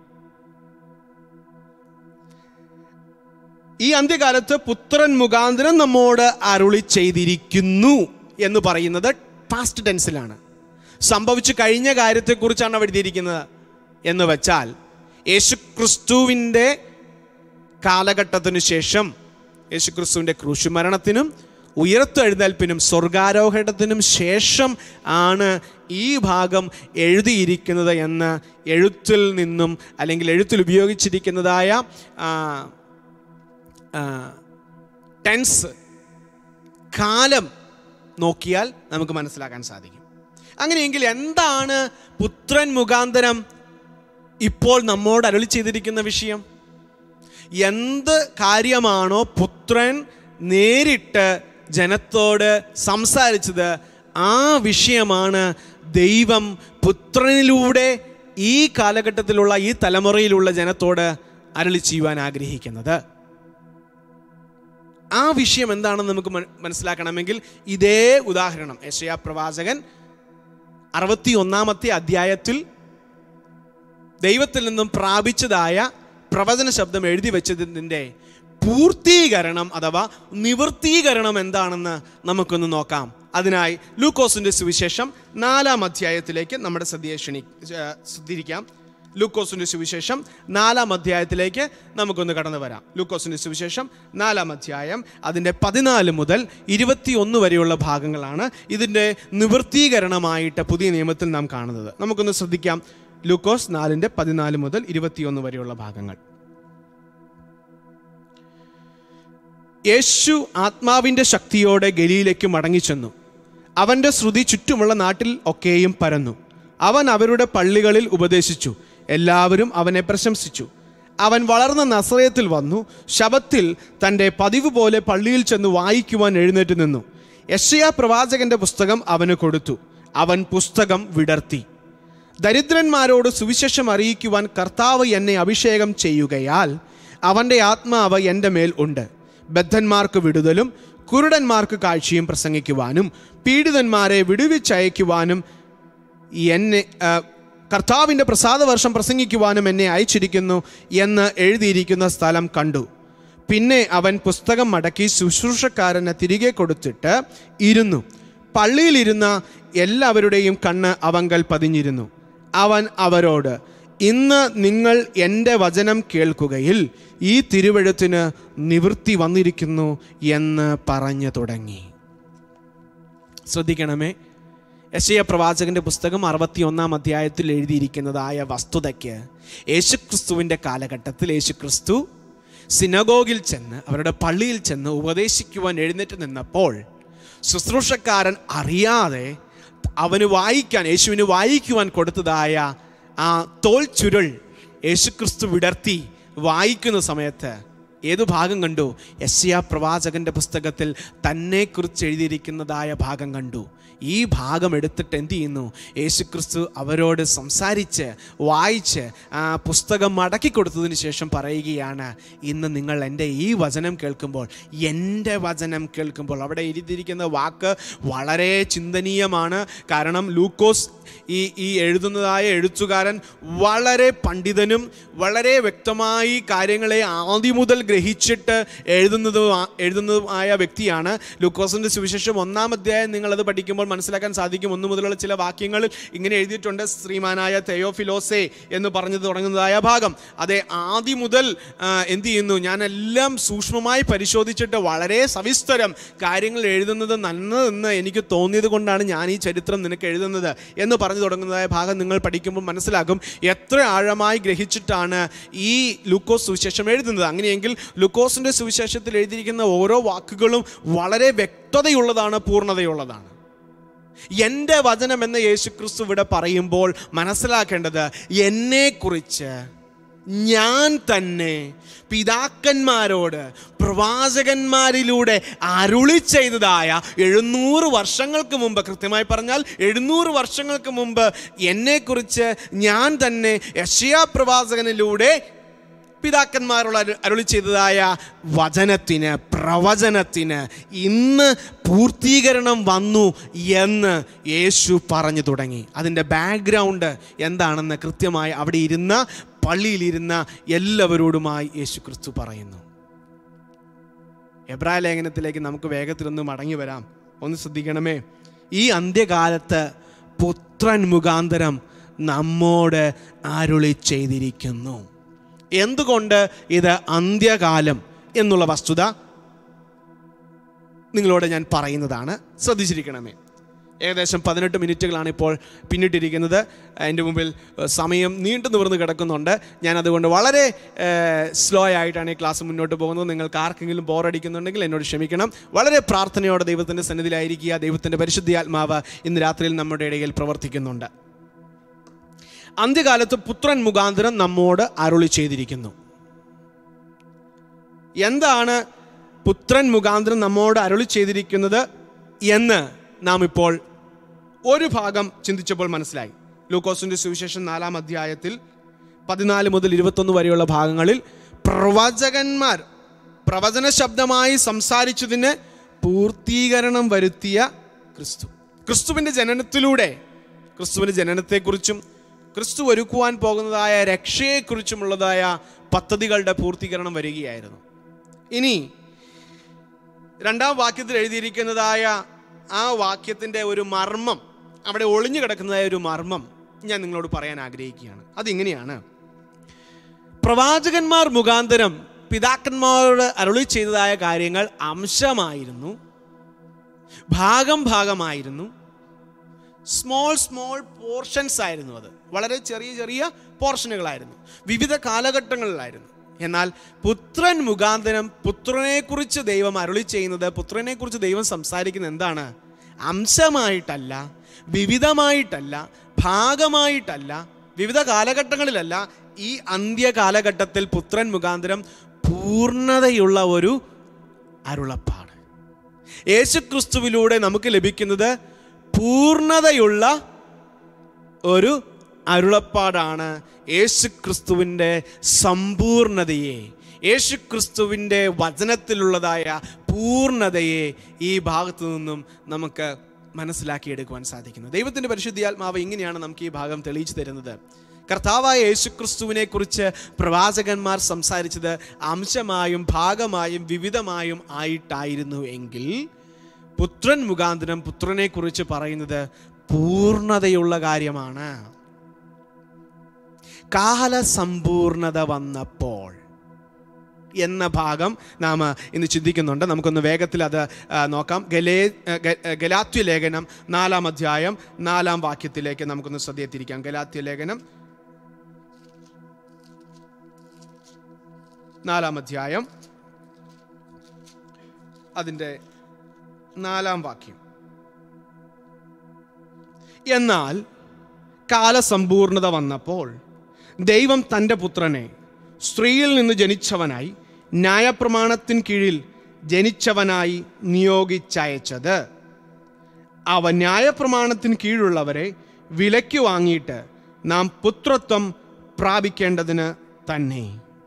ഈ അന്ത്യകാലത്ത് പുത്രൻ മുഖാന്തരം നമ്മോട് അരുളി ചെയ്തിരിക്കുന്നു എന്ന് പറയുന്നത് പാസ്റ്റ് ടെൻസിലാണ് സംഭവിച്ചു കഴിഞ്ഞ കാര്യത്തെക്കുറിച്ചാണ് അവിടെ എഴുതിയിരിക്കുന്നത് എന്ന് വെച്ചാൽ യേശുക്രിസ്തുവിൻ്റെ കാലഘട്ടത്തിനു ശേഷം യേശുക്രിസ്തുവിൻ്റെ ക്രൂശുമരണത്തിനും ഉയർത്തെഴുന്നേൽപ്പിനും സ്വർഗാരോഹണത്തിനും ശേഷം ആണ് ഈ ഭാഗം എഴുതിയിരിക്കുന്നത് എന്ന് എഴുത്തിൽ നിന്നും അല്ലെങ്കിൽ എഴുത്തിൽ ഉപയോഗിച്ചിരിക്കുന്നതായ ആ, ടെൻസ് കാലം നോക്കിയാൽ നമുക്ക് മനസ്സിലാക്കാൻ സാധിക്കും അങ്ങനെയെങ്കിൽ എന്താണ് പുത്രൻ മുഖാന്തരം ഇപ്പോൾ നമ്മോട് അരളി ചെയ്തിരിക്കുന്ന വിഷയം എന്ത് കാര്യമാണോ പുത്രൻ നേരിട്ട് ജനത്തോട് സംസാരിച്ചത് ആ വിഷയമാണ് ദൈവം പുത്രനിലൂടെ ഈ കാലഘട്ടത്തിലുള്ള ഈ തലമുറയിലുള്ള ജനത്തോട് അരളി ചെയ്യുവാൻ ആഗ്രഹിക്കുന്നത് ആ വിഷയം എന്താണെന്ന് നമുക്ക് മന- മനസ്സിലാക്കണമെങ്കിൽ ഇതേ ഉദാഹരണം യശയാ പ്രവാചകൻ അറുപത്തി ഒന്നാമത്തെ അധ്യായത്തിൽ ദൈവത്തിൽ നിന്നും പ്രാപിച്ചതായ പ്രവചന ശബ്ദം എഴുതി വെച്ചതിൻ്റെ പൂർത്തീകരണം അഥവാ നിവൃത്തീകരണം എന്താണെന്ന് നമുക്കൊന്ന് നോക്കാം അതിനായി ലൂക്കോസിന്റെ സുവിശേഷം നാലാം അധ്യായത്തിലേക്ക് നമ്മുടെ ശ്രദ്ധയെ ക്ഷണി ഏർ ശ്രദ്ധിക്കാം ലൂക്കോസിന്റെ സുവിശേഷം നാലാം അധ്യായത്തിലേക്ക് നമുക്കൊന്ന് കടന്നു വരാം ലൂക്കോസിന്റെ സുവിശേഷം നാലാം അധ്യായം അതിൻ്റെ പതിനാല് മുതൽ ഇരുപത്തിയൊന്ന് വരെയുള്ള ഭാഗങ്ങളാണ് ഇതിൻ്റെ നിവൃത്തീകരണമായിട്ട് പുതിയ നിയമത്തിൽ നാം കാണുന്നത് നമുക്കൊന്ന് ശ്രദ്ധിക്കാം ലൂക്കോസ് നാലിൻ്റെ പതിനാല് മുതൽ ഇരുപത്തിയൊന്ന് വരെയുള്ള ഭാഗങ്ങൾ യേശു ആത്മാവിൻ്റെ ശക്തിയോടെ ഗലിയിലേക്ക് മടങ്ങിച്ചെന്നു അവൻ്റെ ശ്രുതി ചുറ്റുമുള്ള നാട്ടിൽ ഒക്കെയും പരന്നു അവൻ അവരുടെ പള്ളികളിൽ ഉപദേശിച്ചു എല്ലാവരും അവനെ പ്രശംസിച്ചു അവൻ വളർന്ന നസ്രയത്തിൽ വന്നു ശബത്തിൽ തൻ്റെ പതിവ് പോലെ പള്ളിയിൽ ചെന്ന് വായിക്കുവാൻ എഴുന്നേറ്റ് നിന്നു യശയാ പ്രവാചകന്റെ പുസ്തകം അവന് കൊടുത്തു അവൻ പുസ്തകം വിടർത്തി ദരിദ്രന്മാരോട് സുവിശേഷം അറിയിക്കുവാൻ കർത്താവ് എന്നെ അഭിഷേകം ചെയ്യുകയാൽ അവൻ്റെ ആത്മാവ് എൻ്റെ മേൽ ഉണ്ട് ബദ്ധന്മാർക്ക് വിടുതലും കുരുടന്മാർക്ക് കാഴ്ചയും പ്രസംഗിക്കുവാനും പീഡിതന്മാരെ വിടുവിച്ചയക്കുവാനും എന്നെ ആ, കർത്താവിൻ്റെ പ്രസാദവർഷം പ്രസംഗിക്കുവാനും എന്നെ അയച്ചിരിക്കുന്നു എന്ന് എഴുതിയിരിക്കുന്ന സ്ഥലം കണ്ടു പിന്നെ അവൻ പുസ്തകം മടക്കി ശുശ്രൂഷക്കാരന് തിരികെ കൊടുത്തിട്ട് ഇരുന്നു പള്ളിയിലിരുന്ന എല്ലാവരുടെയും കണ്ണ് അവങ്കൽ പതിഞ്ഞിരുന്നു അവൻ അവരോട് ഇന്ന് നിങ്ങൾ എൻ്റെ വചനം കേൾക്കുകയിൽ ഈ തിരുവഴുത്തിന് നിവൃത്തി വന്നിരിക്കുന്നു എന്ന് പറഞ്ഞു തുടങ്ങി ശ്രദ്ധിക്കണമേ യശയ പ്രവാചകന്റെ പുസ്തകം അറുപത്തിയൊന്നാം അധ്യായത്തിൽ എഴുതിയിരിക്കുന്നതായ വസ്തുതയ്ക്ക് യേശുക്രിസ്തുവിൻ്റെ കാലഘട്ടത്തിൽ യേശുക്രിസ്തു സിനഗോഗിൽ ചെന്ന് അവരുടെ പള്ളിയിൽ ചെന്ന് ഉപദേശിക്കുവാൻ എഴുന്നേറ്റ് നിന്നപ്പോൾ ശുശ്രൂഷക്കാരൻ അറിയാതെ അവന് വായിക്കാൻ യേശുവിന് വായിക്കുവാൻ കൊടുത്തതായ ആ തോൽ ചുരുൾ യേശുക്രിസ്തു വിടർത്തി വായിക്കുന്ന സമയത്ത് ഏതു ഭാഗം കണ്ടു യസ്യ പ്രവാചകന്റെ പുസ്തകത്തിൽ തന്നെക്കുറിച്ച് എഴുതിയിരിക്കുന്നതായ ഭാഗം കണ്ടു ഈ ഭാഗം എടുത്തിട്ട് എന്ത് ചെയ്യുന്നു യേശുക്രിസ്തു അവരോട് സംസാരിച്ച് വായിച്ച് ആ പുസ്തകം മടക്കി കൊടുത്തതിന് ശേഷം പറയുകയാണ് ഇന്ന് നിങ്ങൾ എൻ്റെ ഈ വചനം കേൾക്കുമ്പോൾ എൻ്റെ വചനം കേൾക്കുമ്പോൾ അവിടെ എഴുതിയിരിക്കുന്ന വാക്ക് വളരെ ചിന്തനീയമാണ് കാരണം ലൂക്കോസ് ഈ ഈ എഴുതുന്നതായ എഴുത്തുകാരൻ വളരെ പണ്ഡിതനും വളരെ വ്യക്തമായി കാര്യങ്ങളെ ആദ്യം മുതൽ ഗ്രഹിച്ചിട്ട് എഴുതുന്നതും എഴുതുന്നതുമായ വ്യക്തിയാണ് ലൂക്കോസിൻ്റെ സുവിശേഷം ഒന്നാം അധ്യായം നിങ്ങളത് പഠിക്കുമ്പോൾ മനസ്സിലാക്കാൻ സാധിക്കും ഒന്നു മുതലുള്ള ചില വാക്യങ്ങളിൽ ഇങ്ങനെ എഴുതിയിട്ടുണ്ട് ശ്രീമാനായ തെയോഫിലോസെ എന്ന് പറഞ്ഞു തുടങ്ങുന്നതായ ഭാഗം അതെ ആദ്യം മുതൽ ആ, എന്ത് ചെയ്യുന്നു ഞാൻ എല്ലാം സൂക്ഷ്മമായി പരിശോധിച്ചിട്ട് വളരെ സവിസ്തരം കാര്യങ്ങൾ എഴുതുന്നത് നന്നതെന്ന് എനിക്ക് തോന്നിയത് കൊണ്ടാണ് ഞാൻ ഈ ചരിത്രം നിനക്ക് എഴുതുന്നത് എന്ന് എന്ന് പറഞ്ഞു തുടങ്ങുന്നതായ ഭാഗം നിങ്ങൾ പഠിക്കുമ്പോൾ മനസ്സിലാകും എത്ര ആഴമായി ഗ്രഹിച്ചിട്ടാണ് ഈ ലൂക്കോസ് സുവിശേഷം എഴുതുന്നത് അങ്ങനെയെങ്കിൽ ലൂക്കോസിൻ്റെ സുവിശേഷത്തിൽ എഴുതിയിരിക്കുന്ന ഓരോ വാക്കുകളും വളരെ വ്യക്തതയുള്ളതാണ് പൂർണ്ണതയുള്ളതാണ് എൻ്റെ വചനം എന്ന് യേശുക്രിസ്തു ഇവിടെ പറയുമ്പോൾ മനസ്സിലാക്കേണ്ടത് എന്നെക്കുറിച്ച് ഞാൻ തന്നെ പിതാക്കന്മാരോട് പ്രവാചകന്മാരിലൂടെ അരുളി ചെയ്തതായ എഴുന്നൂറ് വർഷങ്ങൾക്ക് മുമ്പ് കൃത്യമായി പറഞ്ഞാൽ എഴുന്നൂറ് വർഷങ്ങൾക്ക് മുമ്പ് എന്നെക്കുറിച്ച് ഞാൻ തന്നെ യശയാ പ്രവാചകനിലൂടെ പിതാക്കന്മാരോട് അരു- അരുളി ചെയ്തതായ വചനത്തിന് പ്രവചനത്തിന് ഇന്ന് പൂർത്തീകരണം വന്നു എന്ന് യേശു പറഞ്ഞു തുടങ്ങി അതിൻ്റെ ബാക്ക്ഗ്രൗണ്ട് എന്താണെന്ന് കൃത്യമായി അവിടെ ഇരുന്ന പള്ളിയിലിരുന്ന എല്ലാവരോടുമായി യേശു ക്രിസ്തു പറയുന്നു എബ്രായ ലേഖനത്തിലേക്ക് നമുക്ക് വേഗത്തിലൊന്ന് മടങ്ങി വരാം ഒന്ന് ശ്രദ്ധിക്കണമേ ഈ അന്ത്യകാലത്ത് പുത്രൻ മുഖാന്തരം നമ്മോട് അരുളി ചെയ്തിരിക്കുന്നു എന്തുകൊണ്ട് ഇത് അന്ത്യകാലം എന്നുള്ള വസ്തുത നിങ്ങളോട് ഞാൻ പറയുന്നതാണ് ശ്രദ്ധിച്ചിരിക്കണമേ ഏകദേശം പതിനെട്ട് മിനിറ്റുകളാണ് ഇപ്പോൾ പിന്നിട്ടിരിക്കുന്നത് എൻ്റെ മുമ്പിൽ ഏഹ്, സമയം നീണ്ടു നിവർന്ന് കിടക്കുന്നുണ്ട് ഞാൻ അതുകൊണ്ട് വളരെ സ്ലോ ആയിട്ടാണ് ഈ ക്ലാസ് മുന്നോട്ട് പോകുന്നത് നിങ്ങൾക്ക് ആർക്കെങ്കിലും ബോറടിക്കുന്നുണ്ടെങ്കിൽ എന്നോട് ക്ഷമിക്കണം വളരെ പ്രാർത്ഥനയോടെ ദൈവത്തിൻ്റെ സന്നിധിയിലായിരിക്കുക ദൈവത്തിൻ്റെ പരിശുദ്ധിയാത്മാവ് ഇന്ന് രാത്രിയിൽ നമ്മുടെ ഇടയിൽ പ്രവർത്തിക്കുന്നുണ്ട് അന്ത്യകാലത്ത് പുത്രൻ മുഖാന്തരം നമ്മോട് അരുളി ചെയ്തിരിക്കുന്നു എന്താണ് പുത്രൻ മുഖാന്തരം നമ്മോട് അരുളി ചെയ്തിരിക്കുന്നത് എന്ന് നാം ഇപ്പോൾ ഒരു ഭാഗം ചിന്തിച്ചപ്പോൾ മനസ്സിലായി ലൂക്കോസിന്റെ സുവിശേഷം നാലാം അധ്യായത്തിൽ പതിനാല് മുതൽ ഇരുപത്തൊന്ന് വരെയുള്ള ഭാഗങ്ങളിൽ പ്രവചകന്മാർ പ്രവചന ശബ്ദമായി സംസാരിച്ചതിന് പൂർത്തീകരണം വരുത്തിയ ക്രിസ്തു ക്രിസ്തുവിൻ്റെ ജനനത്തിലൂടെ ക്രിസ്തുവിൻ്റെ ജനനത്തെക്കുറിച്ചും ക്രിസ്തു ഒരുക്കുവാൻ പോകുന്നതായ രക്ഷയെക്കുറിച്ചുമുള്ളതായ പദ്ധതികളുടെ പൂർത്തീകരണം വരികയായിരുന്നു ഇനി രണ്ടാം വാക്യത്തിൽ എഴുതിയിരിക്കുന്നതായ ആ വാക്യത്തിൻ്റെ ഒരു മർമ്മം അവിടെ ഒളിഞ്ഞു കിടക്കുന്നതായ ഒരു മർമ്മം ഞാൻ നിങ്ങളോട് പറയാൻ ആഗ്രഹിക്കുകയാണ് അതിങ്ങനെയാണ് പ്രവാചകന്മാർ മുഖാന്തരം പിതാക്കന്മാരോട് അരുളി ചെയ്തതായ കാര്യങ്ങൾ അംശമായിരുന്നു ഭാഗം ഭാഗമായിരുന്നു സ്മോൾ സ്മോൾ പോർഷൻസ് ആയിരുന്നു അത് വളരെ ചെറിയ ചെറിയ പോർഷനുകളായിരുന്നു വിവിധ കാലഘട്ടങ്ങളിലായിരുന്നു എന്നാൽ പുത്രൻ മുഖാന്തരം പുത്രനെക്കുറിച്ച് ദൈവം അരുളി ചെയ്യുന്നത് പുത്രനെക്കുറിച്ച് ദൈവം സംസാരിക്കുന്നത് എന്താണ് അംശമായിട്ടല്ല വിവിധമായിട്ടല്ല ഭാഗമായിട്ടല്ല വിവിധ കാലഘട്ടങ്ങളിലല്ല ഈ അന്ത്യ കാലഘട്ടത്തിൽ പുത്രൻ മുഖാന്തരം പൂർണ്ണതയുള്ള ഒരു അരുളപ്പാട് യേശുക്രിസ്തുവിലൂടെ നമുക്ക് ലഭിക്കുന്നത് പൂർണ്ണതയുള്ള ഒരു അരുളപ്പാടാണ് യേശുക്രിസ്തുവിൻ്റെ സമ്പൂർണതയെ യേശുക്രിസ്തുവിൻ്റെ വചനത്തിലുള്ളതായ പൂർണ്ണതയെ ഈ ഭാഗത്തു നിന്നും നമുക്ക് മനസ്സിലാക്കിയെടുക്കുവാൻ സാധിക്കുന്നത് ദൈവത്തിൻ്റെ പരിശുദ്ധിയാത്മാവ് ഇങ്ങനെയാണ് നമുക്ക് ഈ ഭാഗം തെളിയിച്ചു തരുന്നത് കർത്താവായ യേശുക്രിസ്തുവിനെ കുറിച്ച് പ്രവാചകന്മാർ സംസാരിച്ചത് അംശമായും ഭാഗമായും വിവിധമായും ആയിട്ടായിരുന്നു എങ്കിൽ പുത്രൻ മുഖാന്തരം പുത്രനെ കുറിച്ച് പറയുന്നത് പൂർണ്ണതയുള്ള കാര്യമാണ് കാലസമ്പൂർണത വന്നപ്പോൾ എന്ന ഭാഗം നാം ഇന്ന് ചിന്തിക്കുന്നുണ്ട് നമുക്കൊന്ന് വേഗത്തിൽ അത് ആ, നോക്കാം ഗലേ ആ, ഗ- ആ, ഗലാത്യ ലേഖനം നാലാം അധ്യായം നാലാം വാക്യത്തിലേക്ക് നമുക്കൊന്ന് ശ്രദ്ധയെത്തിരിക്കാം ഗലാത്യ ലേഖനം നാലാം അധ്യായം അതിൻ്റെ നാലാം വാക്യം എന്നാൽ കാലസമ്പൂർണത വന്നപ്പോൾ ദൈവം തൻ്റെ പുത്രനെ സ്ത്രീയിൽ നിന്ന് ജനിച്ചവനായി ന്യായപ്രമാണത്തിൻ കീഴിൽ ജനിച്ചവനായി നിയോഗിച്ചയച്ചത് അവ ന്യായപ്രമാണത്തിന് കീഴുള്ളവരെ വിലയ്ക്ക് വാങ്ങിയിട്ട് നാം പുത്രത്വം പ്രാപിക്കേണ്ടതിന് തന്നെ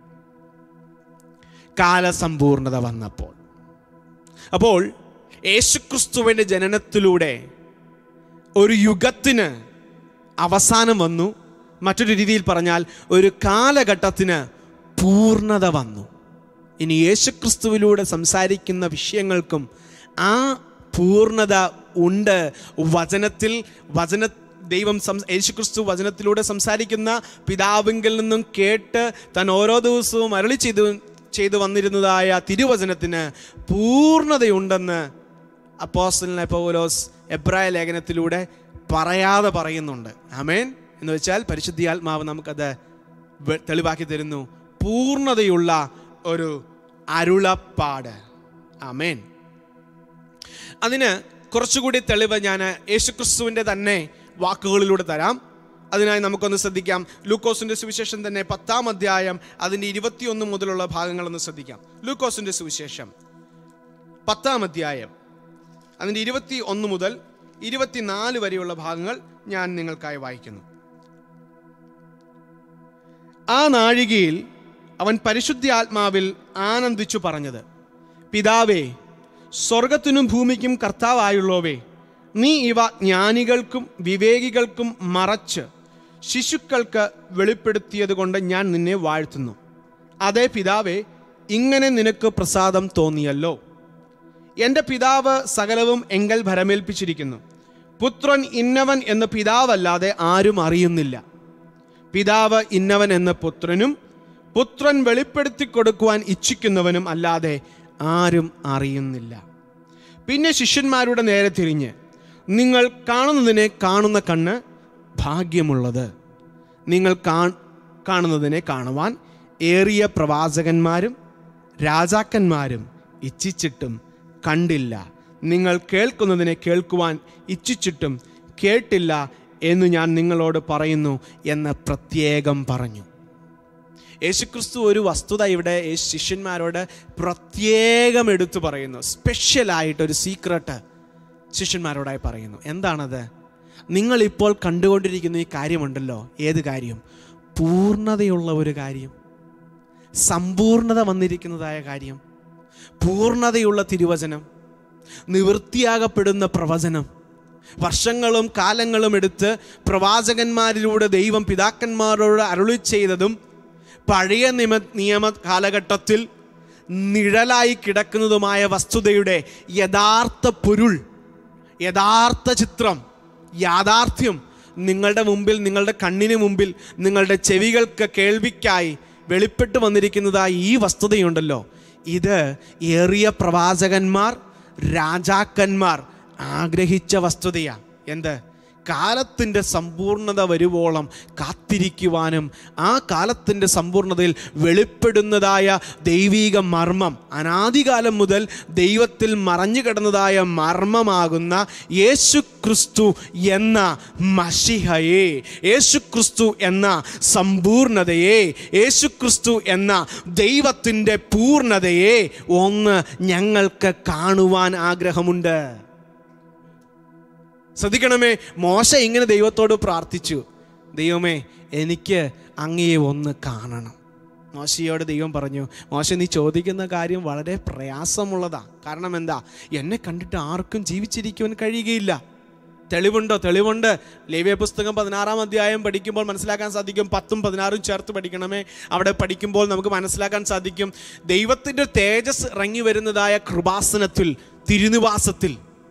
കാലസമ്പൂർണത വന്നപ്പോൾ അപ്പോൾ യേശുക്രിസ്തുവിൻ്റെ ജനനത്തിലൂടെ ഒരു യുഗത്തിന് അവസാനം വന്നു മറ്റൊരു രീതിയിൽ പറഞ്ഞാൽ ഒരു കാലഘട്ടത്തിന് പൂർണ്ണത വന്നു ഇനി യേശുക്രിസ്തുവിലൂടെ സംസാരിക്കുന്ന വിഷയങ്ങൾക്കും ആ പൂർണ്ണത ഉണ്ട് വചനത്തിൽ വചന ദൈവം സം യേശുക്രിസ്തു വചനത്തിലൂടെ സംസാരിക്കുന്ന പിതാവിങ്കിൽ നിന്നും കേട്ട് താൻ ഓരോ ദിവസവും അരളി ചെയ്തു ചെയ്തു വന്നിരുന്നതായ തിരുവചനത്തിന് പൂർണ്ണതയുണ്ടെന്ന് അപ്പോസ്റ്റലിനെ പൗലോസ് എബ്രായ ലേഖനത്തിലൂടെ പറയാതെ പറയുന്നുണ്ട് ആമേൻ എന്ന് വെച്ചാൽ പരിശുദ്ധിയാത്മാവ് നമുക്കത് വെ- തെളിവാക്കി തരുന്നു പൂർണ്ണതയുള്ള ഒരു അരുളപ്പാട് ആമേൻ അതിന് കുറച്ചുകൂടി തെളിവ് ഞാൻ യേശുക്രിസ്തുവിൻ്റെ തന്നെ വാക്കുകളിലൂടെ തരാം അതിനായി നമുക്കൊന്ന് ശ്രദ്ധിക്കാം ലൂക്കോസിന്റെ സുവിശേഷം തന്നെ പത്താം അധ്യായം അതിൻ്റെ ഇരുപത്തിയൊന്ന് മുതലുള്ള ഭാഗങ്ങളൊന്ന് ശ്രദ്ധിക്കാം ലൂക്കോസിന്റെ സുവിശേഷം പത്താം അധ്യായം അതിൻ്റെ ഇരുപത്തി ഒന്ന് മുതൽ ഇരുപത്തിനാല് വരെയുള്ള ഭാഗങ്ങൾ ഞാൻ നിങ്ങൾക്കായി വായിക്കുന്നു ആ നാഴികയിൽ അവൻ പരിശുദ്ധ ആത്മാവിൽ ആനന്ദിച്ചു പറഞ്ഞത് പിതാവേ സ്വർഗത്തിനും ഭൂമിക്കും കർത്താവായുള്ളവേ നീ ഇവ ജ്ഞാനികൾക്കും വിവേകികൾക്കും മറച്ച് ശിശുക്കൾക്ക് വെളിപ്പെടുത്തിയത് കൊണ്ട് ഞാൻ നിന്നെ വാഴ്ത്തുന്നു അതേ പിതാവേ ഇങ്ങനെ നിനക്ക് പ്രസാദം തോന്നിയല്ലോ എൻ്റെ പിതാവ് സകലവും എങ്കൽ ഭരമേൽപ്പിച്ചിരിക്കുന്നു പുത്രൻ ഇന്നവൻ എന്ന പിതാവല്ലാതെ ആരും അറിയുന്നില്ല പിതാവ് ഇന്നവൻ എന്ന പുത്രനും പുത്രൻ വെളിപ്പെടുത്തി കൊടുക്കുവാൻ ഇച്ഛിക്കുന്നവനും അല്ലാതെ ആരും അറിയുന്നില്ല പിന്നെ ശിഷ്യന്മാരുടെ നേരെ തിരിഞ്ഞ് നിങ്ങൾ കാണുന്നതിനെ കാണുന്ന കണ്ണ് ഭാഗ്യമുള്ളത് നിങ്ങൾ കാ- കാണുന്നതിനെ കാണുവാൻ ഏറിയ പ്രവാചകന്മാരും രാജാക്കന്മാരും ഇച്ഛിച്ചിട്ടും കണ്ടില്ല നിങ്ങൾ കേൾക്കുന്നതിനെ കേൾക്കുവാൻ ഇച്ഛിച്ചിട്ടും കേട്ടില്ല എന്ന് ഞാൻ നിങ്ങളോട് പറയുന്നു എന്ന് പ്രത്യേകം പറഞ്ഞു യേശുക്രിസ്തു ഒരു വസ്തുത ഇവിടെ യേശു ശിഷ്യന്മാരോട് പ്രത്യേകം എടുത്തു പറയുന്നു സ്പെഷ്യലായിട്ട് ഒരു സീക്രട്ട് ശിഷ്യന്മാരോടായി പറയുന്നു എന്താണത് നിങ്ങൾ ഇപ്പോൾ കണ്ടുകൊണ്ടിരിക്കുന്ന ഈ കാര്യമുണ്ടല്ലോ ഏത് കാര്യം പൂർണ്ണതയുള്ള ഒരു കാര്യം സമ്പൂർണത വന്നിരിക്കുന്നതായ കാര്യം പൂർണ്ണതയുള്ള തിരുവചനം നിവൃത്തിയാകപ്പെടുന്ന പ്രവചനം വർഷങ്ങളും കാലങ്ങളും എടുത്ത് പ്രവാചകന്മാരിലൂടെ ദൈവം പിതാക്കന്മാരോട് അരുളി ചെയ്തതും പഴയ നിമ നിയമ കാലഘട്ടത്തിൽ നിഴലായി കിടക്കുന്നതുമായ വസ്തുതയുടെ യഥാർത്ഥ പൊരുൾ യഥാർത്ഥ ചിത്രം യാഥാർത്ഥ്യം നിങ്ങളുടെ മുമ്പിൽ നിങ്ങളുടെ കണ്ണിന് മുമ്പിൽ നിങ്ങളുടെ ചെവികൾക്ക് കേൾവിക്കായി വെളിപ്പെട്ട് വന്നിരിക്കുന്നതായി ഈ വസ്തുതയുണ്ടല്ലോ ഇത് ഏറിയ പ്രവാചകന്മാർ രാജാക്കന്മാർ ആഗ്രഹിച്ച വസ്തുതയാണ് എന്ത് കാലത്തിൻ്റെ സമ്പൂർണത വരുവോളം കാത്തിരിക്കുവാനും ആ കാലത്തിൻ്റെ സമ്പൂർണതയിൽ വെളിപ്പെടുന്നതായ ദൈവീക മർമ്മം അനാദികാലം മുതൽ ദൈവത്തിൽ മറഞ്ഞു കിടന്നതായ മർമ്മമാകുന്ന യേശു ക്രിസ്തു എന്ന മഷിഹയെ യേശു ക്രിസ്തു എന്ന സമ്പൂർണതയെ യേശു ക്രിസ്തു എന്ന ദൈവത്തിൻ്റെ പൂർണ്ണതയെ ഒന്ന് ഞങ്ങൾക്ക് കാണുവാൻ ആഗ്രഹമുണ്ട് ശ്രദ്ധിക്കണമേ മോശ ഇങ്ങനെ ദൈവത്തോട് പ്രാർത്ഥിച്ചു ദൈവമേ എനിക്ക് അങ്ങയെ ഒന്ന് കാണണം മോശയോട് ദൈവം പറഞ്ഞു മോശ നീ ചോദിക്കുന്ന കാര്യം വളരെ പ്രയാസമുള്ളതാ കാരണം എന്താ എന്നെ കണ്ടിട്ട് ആർക്കും ജീവിച്ചിരിക്കുവാൻ കഴിയുകയില്ല തെളിവുണ്ടോ തെളിവുണ്ട് ലേവ്യ പുസ്തകം പതിനാറാം അധ്യായം പഠിക്കുമ്പോൾ മനസ്സിലാക്കാൻ സാധിക്കും പത്തും പതിനാറും ചേർത്ത് പഠിക്കണമേ അവിടെ പഠിക്കുമ്പോൾ നമുക്ക് മനസ്സിലാക്കാൻ സാധിക്കും ദൈവത്തിൻ്റെ തേജസ് ഇറങ്ങി വരുന്നതായ കൃപാസനത്തിൽ തിരുനിവാസത്തിൽ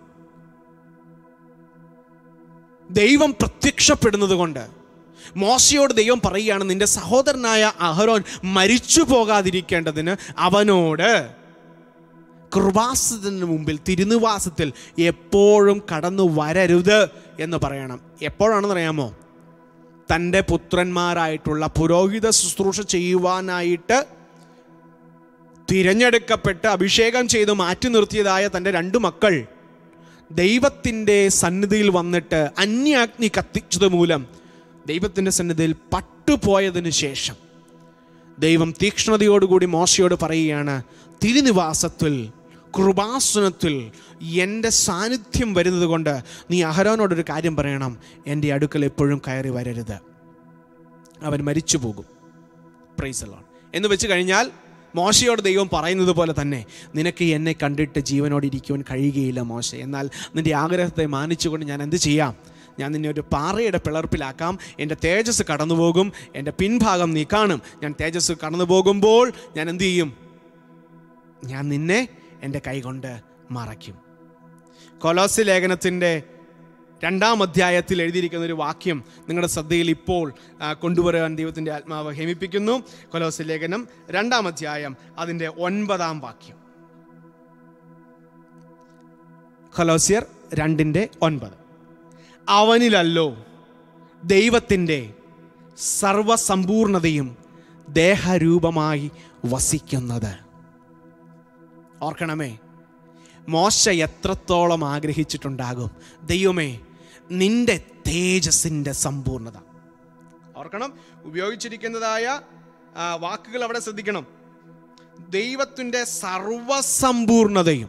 ദൈവം പ്രത്യക്ഷപ്പെടുന്നത് കൊണ്ട് മോശയോട് ദൈവം പറയുകയാണ് നിന്റെ സഹോദരനായ അഹരോൻ മരിച്ചു പോകാതിരിക്കേണ്ടതിന് അവനോട് കൃപാസനത്തിന് മുമ്പിൽ തിരുനിവാസത്തിൽ എപ്പോഴും കടന്നു വരരുത് എന്ന് പറയണം എപ്പോഴാണെന്ന് അറിയാമോ തൻ്റെ പുത്രന്മാരായിട്ടുള്ള പുരോഹിത ശുശ്രൂഷ ചെയ്യുവാനായിട്ട് തിരഞ്ഞെടുക്കപ്പെട്ട് അഭിഷേകം ചെയ്ത് മാറ്റി നിർത്തിയതായ തൻ്റെ രണ്ട് മക്കൾ ദൈവത്തിൻ്റെ സന്നിധിയിൽ വന്നിട്ട് അന്യാഗ്നി കത്തിച്ചത് മൂലം ദൈവത്തിൻ്റെ സന്നിധിയിൽ പട്ടുപോയതിനു ശേഷം ദൈവം തീക്ഷ്ണതയോടുകൂടി മോശയോട് പറയുകയാണ് തിരുനിവാസത്തിൽ കൃപാസനത്തിൽ എൻ്റെ സാന്നിധ്യം വരുന്നത് കൊണ്ട് നീ അഹരോനോടൊരു കാര്യം പറയണം എൻ്റെ അടുക്കൽ എപ്പോഴും കയറി വരരുത് അവൻ മരിച്ചു പോകും പ്രൈസലോൺ എന്ന് വെച്ച് കഴിഞ്ഞാൽ മോശയോട് ദൈവം പറയുന്നത് പോലെ തന്നെ നിനക്ക് എന്നെ കണ്ടിട്ട് ജീവനോട് ഇരിക്കുവാൻ കഴിയുകയില്ല മോശ എന്നാൽ നിന്റെ ആഗ്രഹത്തെ മാനിച്ചുകൊണ്ട് ഞാൻ എന്ത് ചെയ്യാം ഞാൻ നിന്നെ ഒരു പാറയുടെ പിളർപ്പിലാക്കാം എൻ്റെ തേജസ് കടന്നു പോകും എൻ്റെ പിൻഭാഗം നീ കാണും ഞാൻ തേജസ് കടന്നു പോകുമ്പോൾ ഞാൻ എന്ത് ചെയ്യും ഞാൻ നിന്നെ എൻ്റെ കൈകൊണ്ട് മറയ്ക്കും കൊലോസി ലേഖനത്തിൻ്റെ രണ്ടാം അധ്യായത്തിൽ എഴുതിയിരിക്കുന്ന ഒരു വാക്യം നിങ്ങളുടെ ശ്രദ്ധയിൽ ഇപ്പോൾ ആ, കൊണ്ടുവരാൻ ദൈവത്തിൻ്റെ ആത്മാവ് ഹേമിപ്പിക്കുന്നു കൊലോസി ലേഖനം രണ്ടാം അധ്യായം അതിൻ്റെ ഒൻപതാം വാക്യം കൊലോസിയർ രണ്ടിൻ്റെ ഒൻപത് അവനിലല്ലോ ദൈവത്തിൻ്റെ സർവസമ്പൂർണതയും ദേഹരൂപമായി വസിക്കുന്നത് ഓർക്കണമേ മോശ എത്രത്തോളം ആഗ്രഹിച്ചിട്ടുണ്ടാകും ദൈവമേ നിന്റെ തേജസ്സിൻ്റെ സമ്പൂർണത ഓർക്കണം ഉപയോഗിച്ചിരിക്കുന്നതായ ആ, വാക്കുകൾ അവിടെ ശ്രദ്ധിക്കണം ദൈവത്തിൻ്റെ സർവസമ്പൂർണതയും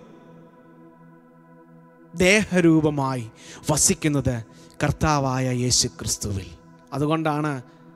ദേഹരൂപമായി വസിക്കുന്നത് കർത്താവായ യേശു ക്രിസ്തുവിൽ അതുകൊണ്ടാണ്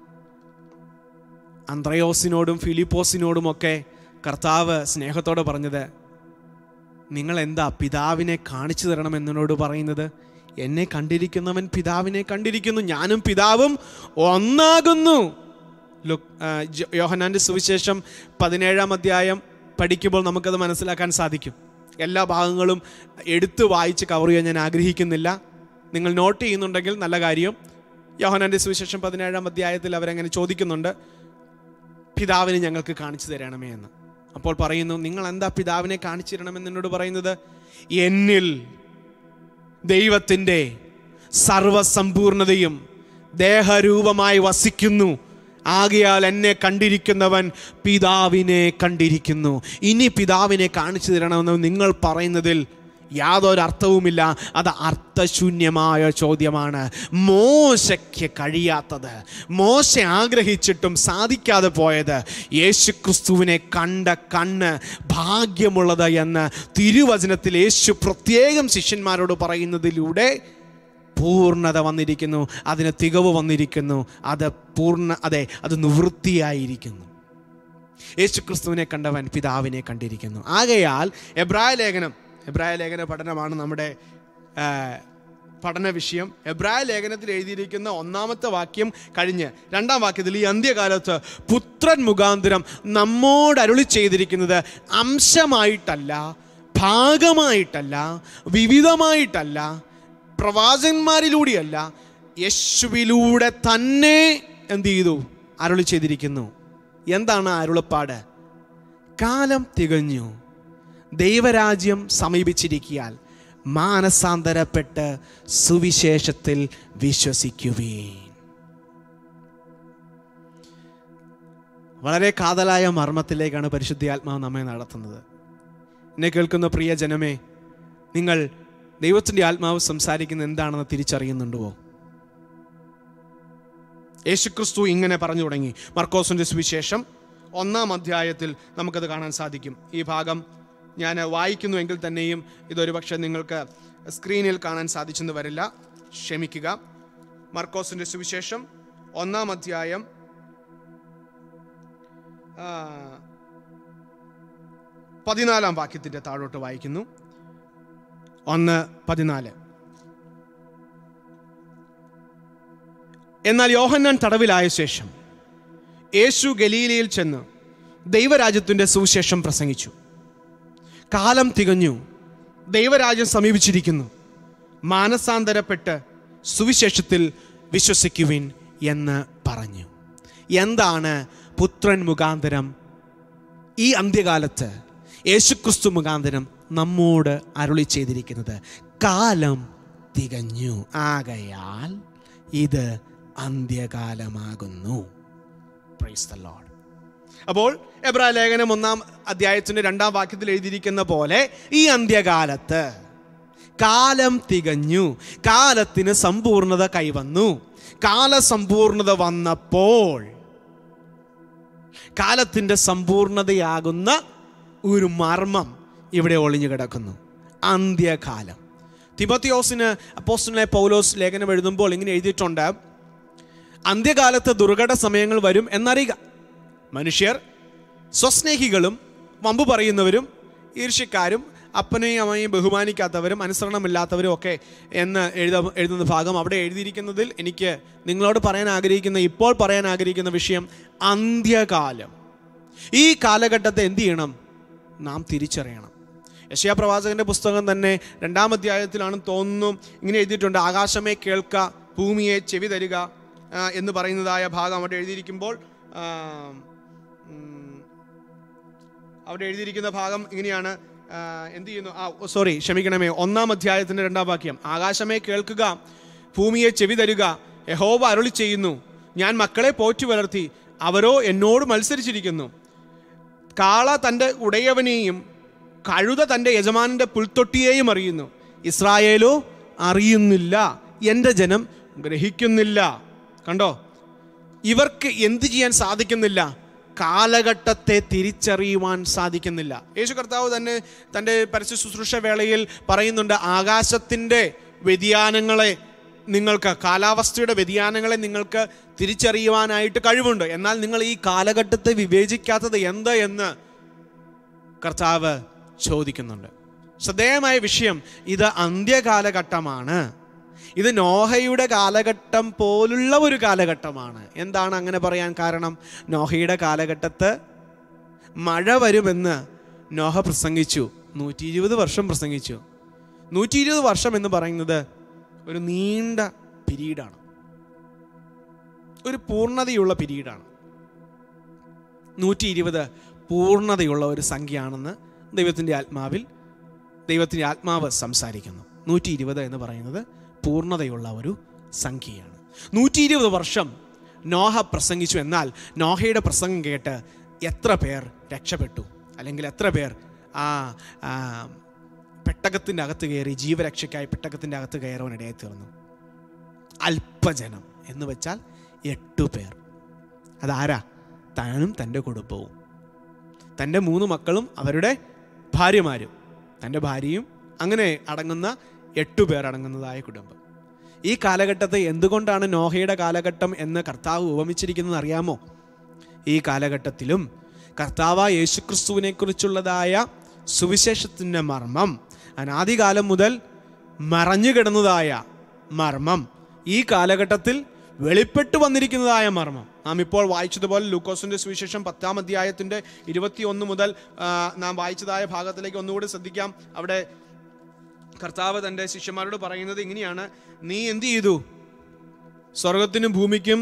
അന്ത്രയോസിനോടും ഫിലിപ്പോസിനോടുമൊക്കെ കർത്താവ് സ്നേഹത്തോടെ പറഞ്ഞത് നിങ്ങൾ എന്താ പിതാവിനെ കാണിച്ചു തരണം എന്നോട് പറയുന്നത് എന്നെ കണ്ടിരിക്കുന്നവൻ പിതാവിനെ കണ്ടിരിക്കുന്നു ഞാനും പിതാവും ഒന്നാകുന്നു ലു- ആ, ജ- യോഹന്നാൻ്റെ സുവിശേഷം പതിനേഴാം അധ്യായം പഠിക്കുമ്പോൾ നമുക്കത് മനസ്സിലാക്കാൻ സാധിക്കും എല്ലാ ഭാഗങ്ങളും എടുത്തു വായിച്ച് കവർ ചെയ്യാൻ ഞാൻ ആഗ്രഹിക്കുന്നില്ല നിങ്ങൾ നോട്ട് ചെയ്യുന്നുണ്ടെങ്കിൽ നല്ല കാര്യം യോഹന്നാൻ്റെ സുവിശേഷം പതിനേഴാം അധ്യായത്തിൽ അവരങ്ങനെ ചോദിക്കുന്നുണ്ട് പിതാവിനെ ഞങ്ങൾക്ക് കാണിച്ചു തരണമേ എന്ന് അപ്പോൾ പറയുന്നു നിങ്ങൾ എന്താ പിതാവിനെ കാണിച്ചു തരണമെന്ന് എന്നോട് പറയുന്നത് എന്നിൽ ദൈവത്തിൻ്റെ സർവസമ്പൂർണതയും ദേഹരൂപമായി വസിക്കുന്നു ആകയാൽ എന്നെ കണ്ടിരിക്കുന്നവൻ പിതാവിനെ കണ്ടിരിക്കുന്നു ഇനി പിതാവിനെ കാണിച്ചു തരണമെന്ന് നിങ്ങൾ പറയുന്നതിൽ യാതൊരു അർത്ഥവുമില്ല അത് അർത്ഥശൂന്യമായ ചോദ്യമാണ് മോശയ്ക്ക് കഴിയാത്തത് മോശ ആഗ്രഹിച്ചിട്ടും സാധിക്കാതെ പോയത് യേശു ക്രിസ്തുവിനെ കണ്ട കണ്ണ് ഭാഗ്യമുള്ളത് എന്ന് തിരുവചനത്തിൽ യേശു പ്രത്യേകം ശിഷ്യന്മാരോട് പറയുന്നതിലൂടെ പൂർണ്ണത വന്നിരിക്കുന്നു അതിന് തികവ് വന്നിരിക്കുന്നു അത് പൂർണ്ണ അതെ അത് നിവൃത്തിയായിരിക്കുന്നു യേശു ക്രിസ്തുവിനെ കണ്ടവൻ പിതാവിനെ കണ്ടിരിക്കുന്നു ആകയാൽ എബ്രായ ലേഖനം എബ്രായ ലേഖന പഠനമാണ് നമ്മുടെ ആ, പഠന വിഷയം എബ്രായ ലേഖനത്തിൽ എഴുതിയിരിക്കുന്ന ഒന്നാമത്തെ വാക്യം കഴിഞ്ഞ് രണ്ടാം വാക്യത്തിൽ ഈ അന്ത്യകാലത്ത് പുത്രൻ മുഖാന്തരം നമ്മോട് അരുളി ചെയ്തിരിക്കുന്നത് അംശമായിട്ടല്ല ഭാഗമായിട്ടല്ല വിവിധമായിട്ടല്ല പ്രവാചകന്മാരിലൂടെയല്ല യേശുവിലൂടെ തന്നെ എന്ത് ചെയ്തു അരുളി ചെയ്തിരിക്കുന്നു എന്താണ് ആ അരുളപ്പാട് കാലം തികഞ്ഞു ദൈവരാജ്യം സമീപിച്ചിരിക്കിയാൽ മാനസാന്തരപ്പെട്ട് സുവിശേഷത്തിൽ വിശ്വസിക്കുവീൻ വളരെ കാതലായ മർമ്മത്തിലേക്കാണ് പരിശുദ്ധാത്മാവ് നമ്മെ നടത്തുന്നത് എന്നെ കേൾക്കുന്ന പ്രിയ ജനമേ നിങ്ങൾ ദൈവത്തിൻ്റെ ആത്മാവ് സംസാരിക്കുന്ന എന്താണെന്ന് തിരിച്ചറിയുന്നുണ്ടോ യേശുക്രിസ്തു ഇങ്ങനെ പറഞ്ഞു തുടങ്ങി മർക്കോസിന്റെ സുവിശേഷം ഒന്നാം അധ്യായത്തിൽ നമുക്കത് കാണാൻ സാധിക്കും ഈ ഭാഗം ഞാൻ വായിക്കുന്നുവെങ്കിൽ തന്നെയും ഇതൊരു പക്ഷേ നിങ്ങൾക്ക് സ്ക്രീനിൽ കാണാൻ സാധിച്ചെന്ന് വരില്ല ക്ഷമിക്കുക മർക്കോസിന്റെ സുവിശേഷം ഒന്നാം അധ്യായം ആ, പതിനാലാം വാക്യത്തിന്റെ താഴോട്ട് വായിക്കുന്നു ഒന്ന് പതിനാല് എന്നാൽ യോഹന്നാൻ തടവിലായ ശേഷം യേശു ഗലീലയിൽ ചെന്ന് ദൈവരാജ്യത്തിൻ്റെ സുവിശേഷം പ്രസംഗിച്ചു കാലം തികഞ്ഞു ദൈവരാജ്യം സമീപിച്ചിരിക്കുന്നു മാനസാന്തരപ്പെട്ട് സുവിശേഷത്തിൽ വിശ്വസിക്കുവിൻ എന്ന് പറഞ്ഞു എന്താണ് പുത്രൻ മുഖാന്തരം ഈ അന്ത്യകാലത്ത് യേശുക്രിസ്തു മുഖാന്തരം നമ്മോട് അരുളി ചെയ്തിരിക്കുന്നത് കാലം തികഞ്ഞു ആകയാൽ ഇത് അന്ത്യകാലമാകുന്നു പ്രൈസ് ദ ലോർഡ് അപ്പോൾ എബ്രാ ലേഖനം ഒന്നാം അധ്യായത്തിന്റെ രണ്ടാം വാക്യത്തിൽ എഴുതിയിരിക്കുന്ന പോലെ ഈ അന്ത്യകാലത്ത് കാലം തികഞ്ഞു കാലത്തിന് സമ്പൂർണത കൈവന്നു കാലസമ്പൂർണത വന്നപ്പോൾ കാലത്തിൻ്റെ സമ്പൂർണതയാകുന്ന ഒരു മർമ്മം ഇവിടെ ഒളിഞ്ഞു കിടക്കുന്നു അന്ത്യകാലം തിമത്തിയോസിന് അപ്പോസ്റ്റലെ പൗലോസ് ലേഖനം എഴുതുമ്പോൾ ഇങ്ങനെ എഴുതിയിട്ടുണ്ട് അന്ത്യകാലത്ത് ദുർഘട സമയങ്ങൾ വരും എന്നറിയുക മനുഷ്യർ സ്വസ്നേഹികളും വമ്പ് പറയുന്നവരും ഈർഷ്യക്കാരും അപ്പനെയും അമ്മയും ബഹുമാനിക്കാത്തവരും അനുസരണമില്ലാത്തവരും ഒക്കെ എന്ന് എഴുത എഴുതുന്ന ഭാഗം അവിടെ എഴുതിയിരിക്കുന്നതിൽ എനിക്ക് നിങ്ങളോട് പറയാൻ ആഗ്രഹിക്കുന്ന ഇപ്പോൾ പറയാൻ ആഗ്രഹിക്കുന്ന വിഷയം അന്ത്യകാലം ഈ കാലഘട്ടത്തെ എന്ത് ചെയ്യണം നാം തിരിച്ചറിയണം യശയാ പ്രവാചകന്റെ പുസ്തകം തന്നെ രണ്ടാം അധ്യായത്തിലാണെന്ന് തോന്നുന്നു ഇങ്ങനെ എഴുതിയിട്ടുണ്ട് ആകാശമേ കേൾക്ക ഭൂമിയെ ചെവി തരിക ആ, എന്ന് പറയുന്നതായ ഭാഗം അവിടെ എഴുതിയിരിക്കുമ്പോൾ ആ, ഉം, അവിടെ എഴുതിയിരിക്കുന്ന ഭാഗം ഇങ്ങനെയാണ് ആ, എന്ത് ചെയ്യുന്നു ആ സോറി ക്ഷമിക്കണമേ ഒന്നാം അധ്യായത്തിന്റെ രണ്ടാം വാക്യം ആകാശമേ കേൾക്കുക ഭൂമിയെ ചെവി തരുക യഹോവ അരുളി ചെയ്യുന്നു ഞാൻ മക്കളെ പോറ്റി വളർത്തി അവരോ എന്നോട് മത്സരിച്ചിരിക്കുന്നു കാള തൻ്റെ ഉടയവനെയും കഴുത തൻ്റെ യജമാനന്റെ പുൽത്തൊട്ടിയെയും അറിയുന്നു ഇസ്രായേലോ അറിയുന്നില്ല എൻ്റെ ജനം ഗ്രഹിക്കുന്നില്ല കണ്ടോ ഇവർക്ക് എന്ത് ചെയ്യാൻ സാധിക്കുന്നില്ല കാലഘട്ടത്തെ തിരിച്ചറിയുവാൻ സാധിക്കുന്നില്ല യേശു കർത്താവ് തന്നെ തൻ്റെ പരസ്യ ശുശ്രൂഷ വേളയിൽ പറയുന്നുണ്ട് ആകാശത്തിൻ്റെ വ്യതിയാനങ്ങളെ നിങ്ങൾക്ക് കാലാവസ്ഥയുടെ വ്യതിയാനങ്ങളെ നിങ്ങൾക്ക് തിരിച്ചറിയുവാനായിട്ട് കഴിവുണ്ട് എന്നാൽ നിങ്ങൾ ഈ കാലഘട്ടത്തെ വിവേചിക്കാത്തത് എന്ത് എന്ന് കർത്താവ് ചോദിക്കുന്നുണ്ട് ശ്രദ്ധേയമായ വിഷയം ഇത് അന്ത്യകാലഘട്ടമാണ് ഇത് നോഹയുടെ കാലഘട്ടം പോലുള്ള ഒരു കാലഘട്ടമാണ് എന്താണ് അങ്ങനെ പറയാൻ കാരണം നോഹയുടെ കാലഘട്ടത്ത് മഴ വരുമെന്ന് നോഹ പ്രസംഗിച്ചു നൂറ്റി ഇരുപത് വർഷം പ്രസംഗിച്ചു നൂറ്റി ഇരുപത് വർഷം എന്ന് പറയുന്നത് ഒരു നീണ്ട പിരീഡാണ് ഒരു പൂർണ്ണതയുള്ള പിരീഡാണ് നൂറ്റി ഇരുപത് പൂർണ്ണതയുള്ള ഒരു സംഖ്യയാണെന്ന് ദൈവത്തിൻ്റെ ആത്മാവിൽ ദൈവത്തിൻ്റെ ആത്മാവ് സംസാരിക്കുന്നു നൂറ്റി ഇരുപത് എന്ന് പറയുന്നത് പൂർണ്ണതയുള്ള ഒരു സംഖ്യയാണ് നൂറ്റി ഇരുപത് വർഷം നോഹ പ്രസംഗിച്ചു എന്നാൽ നോഹയുടെ പ്രസംഗം കേട്ട് എത്ര പേർ രക്ഷപ്പെട്ടു അല്ലെങ്കിൽ എത്ര പേർ ആ ആ, പെട്ടകത്തിൻ്റെ അകത്ത് കയറി ജീവരക്ഷയ്ക്കായി പെട്ടകത്തിൻ്റെ അകത്ത് കയറുവാൻ ഇടയായി തീർന്നു അല്പജനം എന്ന് വെച്ചാൽ എട്ടു പേർ അതാരാ താനും തൻ്റെ കുടുംബവും തൻ്റെ മൂന്ന് മക്കളും അവരുടെ ഭാര്യമാരും തൻ്റെ ഭാര്യയും അങ്ങനെ അടങ്ങുന്ന എട്ടു പേർ അടങ്ങുന്നതായ കുടുംബം ഈ കാലഘട്ടത്തെ എന്തുകൊണ്ടാണ് നോഹയുടെ കാലഘട്ടം എന്ന് കർത്താവ് ഉപമിച്ചിരിക്കുന്നത് അറിയാമോ ഈ കാലഘട്ടത്തിലും കർത്താവ് യേശുക്രിസ്തുവിനെ കുറിച്ചുള്ളതായ സുവിശേഷത്തിൻ്റെ മർമ്മം അനാദികാലം മുതൽ മറഞ്ഞു കിടന്നതായ മർമ്മം ഈ കാലഘട്ടത്തിൽ വെളിപ്പെട്ടു വന്നിരിക്കുന്നതായ മർമ്മം നാം ഇപ്പോൾ വായിച്ചതുപോലെ ലൂക്കോസിന്റെ സുവിശേഷം പത്താം അധ്യായത്തിന്റെ ഇരുപത്തി ഒന്ന് മുതൽ ആ, നാം വായിച്ചതായ ഭാഗത്തിലേക്ക് ഒന്നുകൂടി ശ്രദ്ധിക്കാം അവിടെ കർത്താവ് തൻ്റെ ശിഷ്യന്മാരോട് പറയുന്നത് ഇങ്ങനെയാണ് നീ എന്ത് ചെയ്തു സ്വർഗത്തിനും ഭൂമിക്കും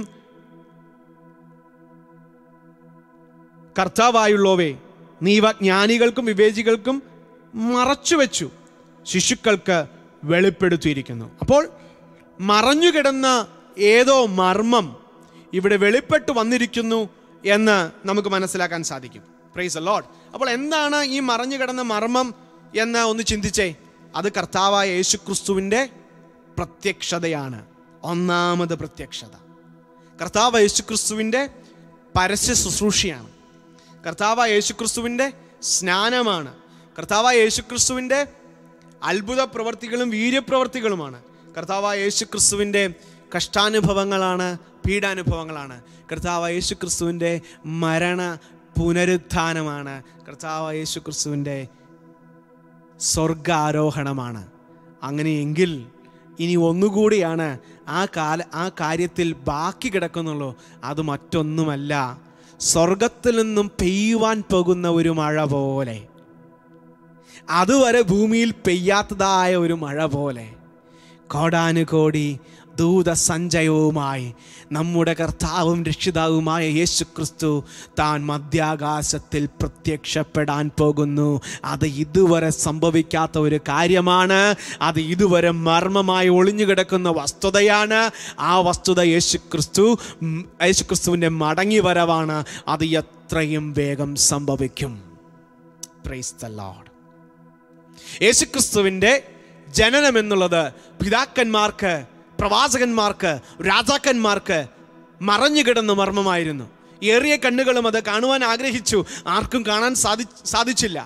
കർത്താവായുള്ളവേ നീ ഇവ ജ്ഞാനികൾക്കും വിവേചികൾക്കും മറച്ചു വെച്ചു ശിശുക്കൾക്ക് വെളിപ്പെടുത്തിയിരിക്കുന്നു അപ്പോൾ മറഞ്ഞുകിടന്ന ഏതോ മർമ്മം ഇവിടെ വെളിപ്പെട്ട് വന്നിരിക്കുന്നു എന്ന് നമുക്ക് മനസ്സിലാക്കാൻ സാധിക്കും പ്രൈസ് ലോഡ് അപ്പോൾ എന്താണ് ഈ മറഞ്ഞു കിടന്ന മർമ്മം എന്ന് ഒന്ന് ചിന്തിച്ചേ അത് കർത്താവായ യേശു ക്രിസ്തുവിൻ്റെ പ്രത്യക്ഷതയാണ് ഒന്നാമത് പ്രത്യക്ഷത കർത്താവ് യേശു ക്രിസ്തുവിൻ്റെ പരസ്യ ശുശ്രൂഷയാണ് കർത്താവ് യേശുക്രിസ്തുവിൻ്റെ സ്നാനമാണ് കർത്താവ് യേശുക്രിസ്തുവിൻ്റെ അത്ഭുത പ്രവർത്തികളും വീര്യപ്രവർത്തികളുമാണ് കർത്താവ് യേശുക്രിസ്തുവിൻ്റെ കഷ്ടാനുഭവങ്ങളാണ് പീഡാനുഭവങ്ങളാണ് കർത്താവ് യേശുക്രിസ്തുവിൻ്റെ മരണ പുനരുത്ഥാനമാണ് കർത്താവ് യേശുക്രിസ്തുവിൻ്റെ സ്വർഗാരോഹണമാണ് അങ്ങനെയെങ്കിൽ ഇനി ഒന്നുകൂടിയാണ് ആ കാല ആ കാര്യത്തിൽ ബാക്കി കിടക്കുന്നുള്ളൂ അത് മറ്റൊന്നുമല്ല സ്വർഗത്തിൽ നിന്നും പെയ്യുവാൻ പോകുന്ന ഒരു മഴ പോലെ അതുവരെ ഭൂമിയിൽ പെയ്യാത്തതായ ഒരു മഴ പോലെ കോടാനുകോടി ദൂതസഞ്ചയവുമായി നമ്മുടെ കർത്താവും രക്ഷിതാവുമായ യേശു ക്രിസ്തു താൻ മധ്യാകാശത്തിൽ പ്രത്യക്ഷപ്പെടാൻ പോകുന്നു അത് ഇതുവരെ സംഭവിക്കാത്ത ഒരു കാര്യമാണ് അത് ഇതുവരെ മർമ്മമായി ഒളിഞ്ഞു കിടക്കുന്ന വസ്തുതയാണ് ആ വസ്തുത യേശു ക്രിസ്തു ഉം, യേശു ക്രിസ്തുവിൻ്റെ മടങ്ങി വരവാണ് അത് എത്രയും വേഗം സംഭവിക്കും പ്രൈസ് ദ ലോഡ് യേശുക്രിസ്തുവിൻ്റെ ജനനം എന്നുള്ളത് പിതാക്കന്മാർക്ക് പ്രവാചകന്മാർക്ക് രാജാക്കന്മാർക്ക് മറഞ്ഞു കിടന്ന മർമ്മമായിരുന്നു ഏറിയ കണ്ണുകളും അത് കാണുവാൻ ആഗ്രഹിച്ചു ആർക്കും കാണാൻ സാധി സാധിച്ചില്ല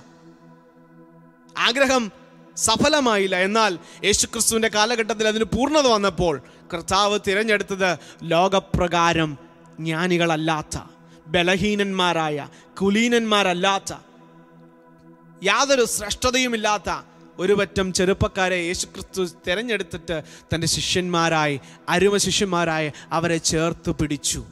ആഗ്രഹം സഫലമായില്ല എന്നാൽ യേശുക്രിസ്തുവിൻ്റെ കാലഘട്ടത്തിൽ അതിന് പൂർണ്ണത വന്നപ്പോൾ കർത്താവ് തിരഞ്ഞെടുത്തത് ലോകപ്രകാരം ജ്ഞാനികളല്ലാത്ത ബലഹീനന്മാരായ കുലീനന്മാരല്ലാത്ത യാതൊരു ശ്രേഷ്ഠതയുമില്ലാത്ത ഒരു പറ്റം ചെറുപ്പക്കാരെ യേശുക്രിസ്തു തിരഞ്ഞെടുത്തിട്ട് തൻ്റെ ശിഷ്യന്മാരായി അരുമ ശിഷ്യന്മാരായി അവരെ ചേർത്ത് പിടിച്ചു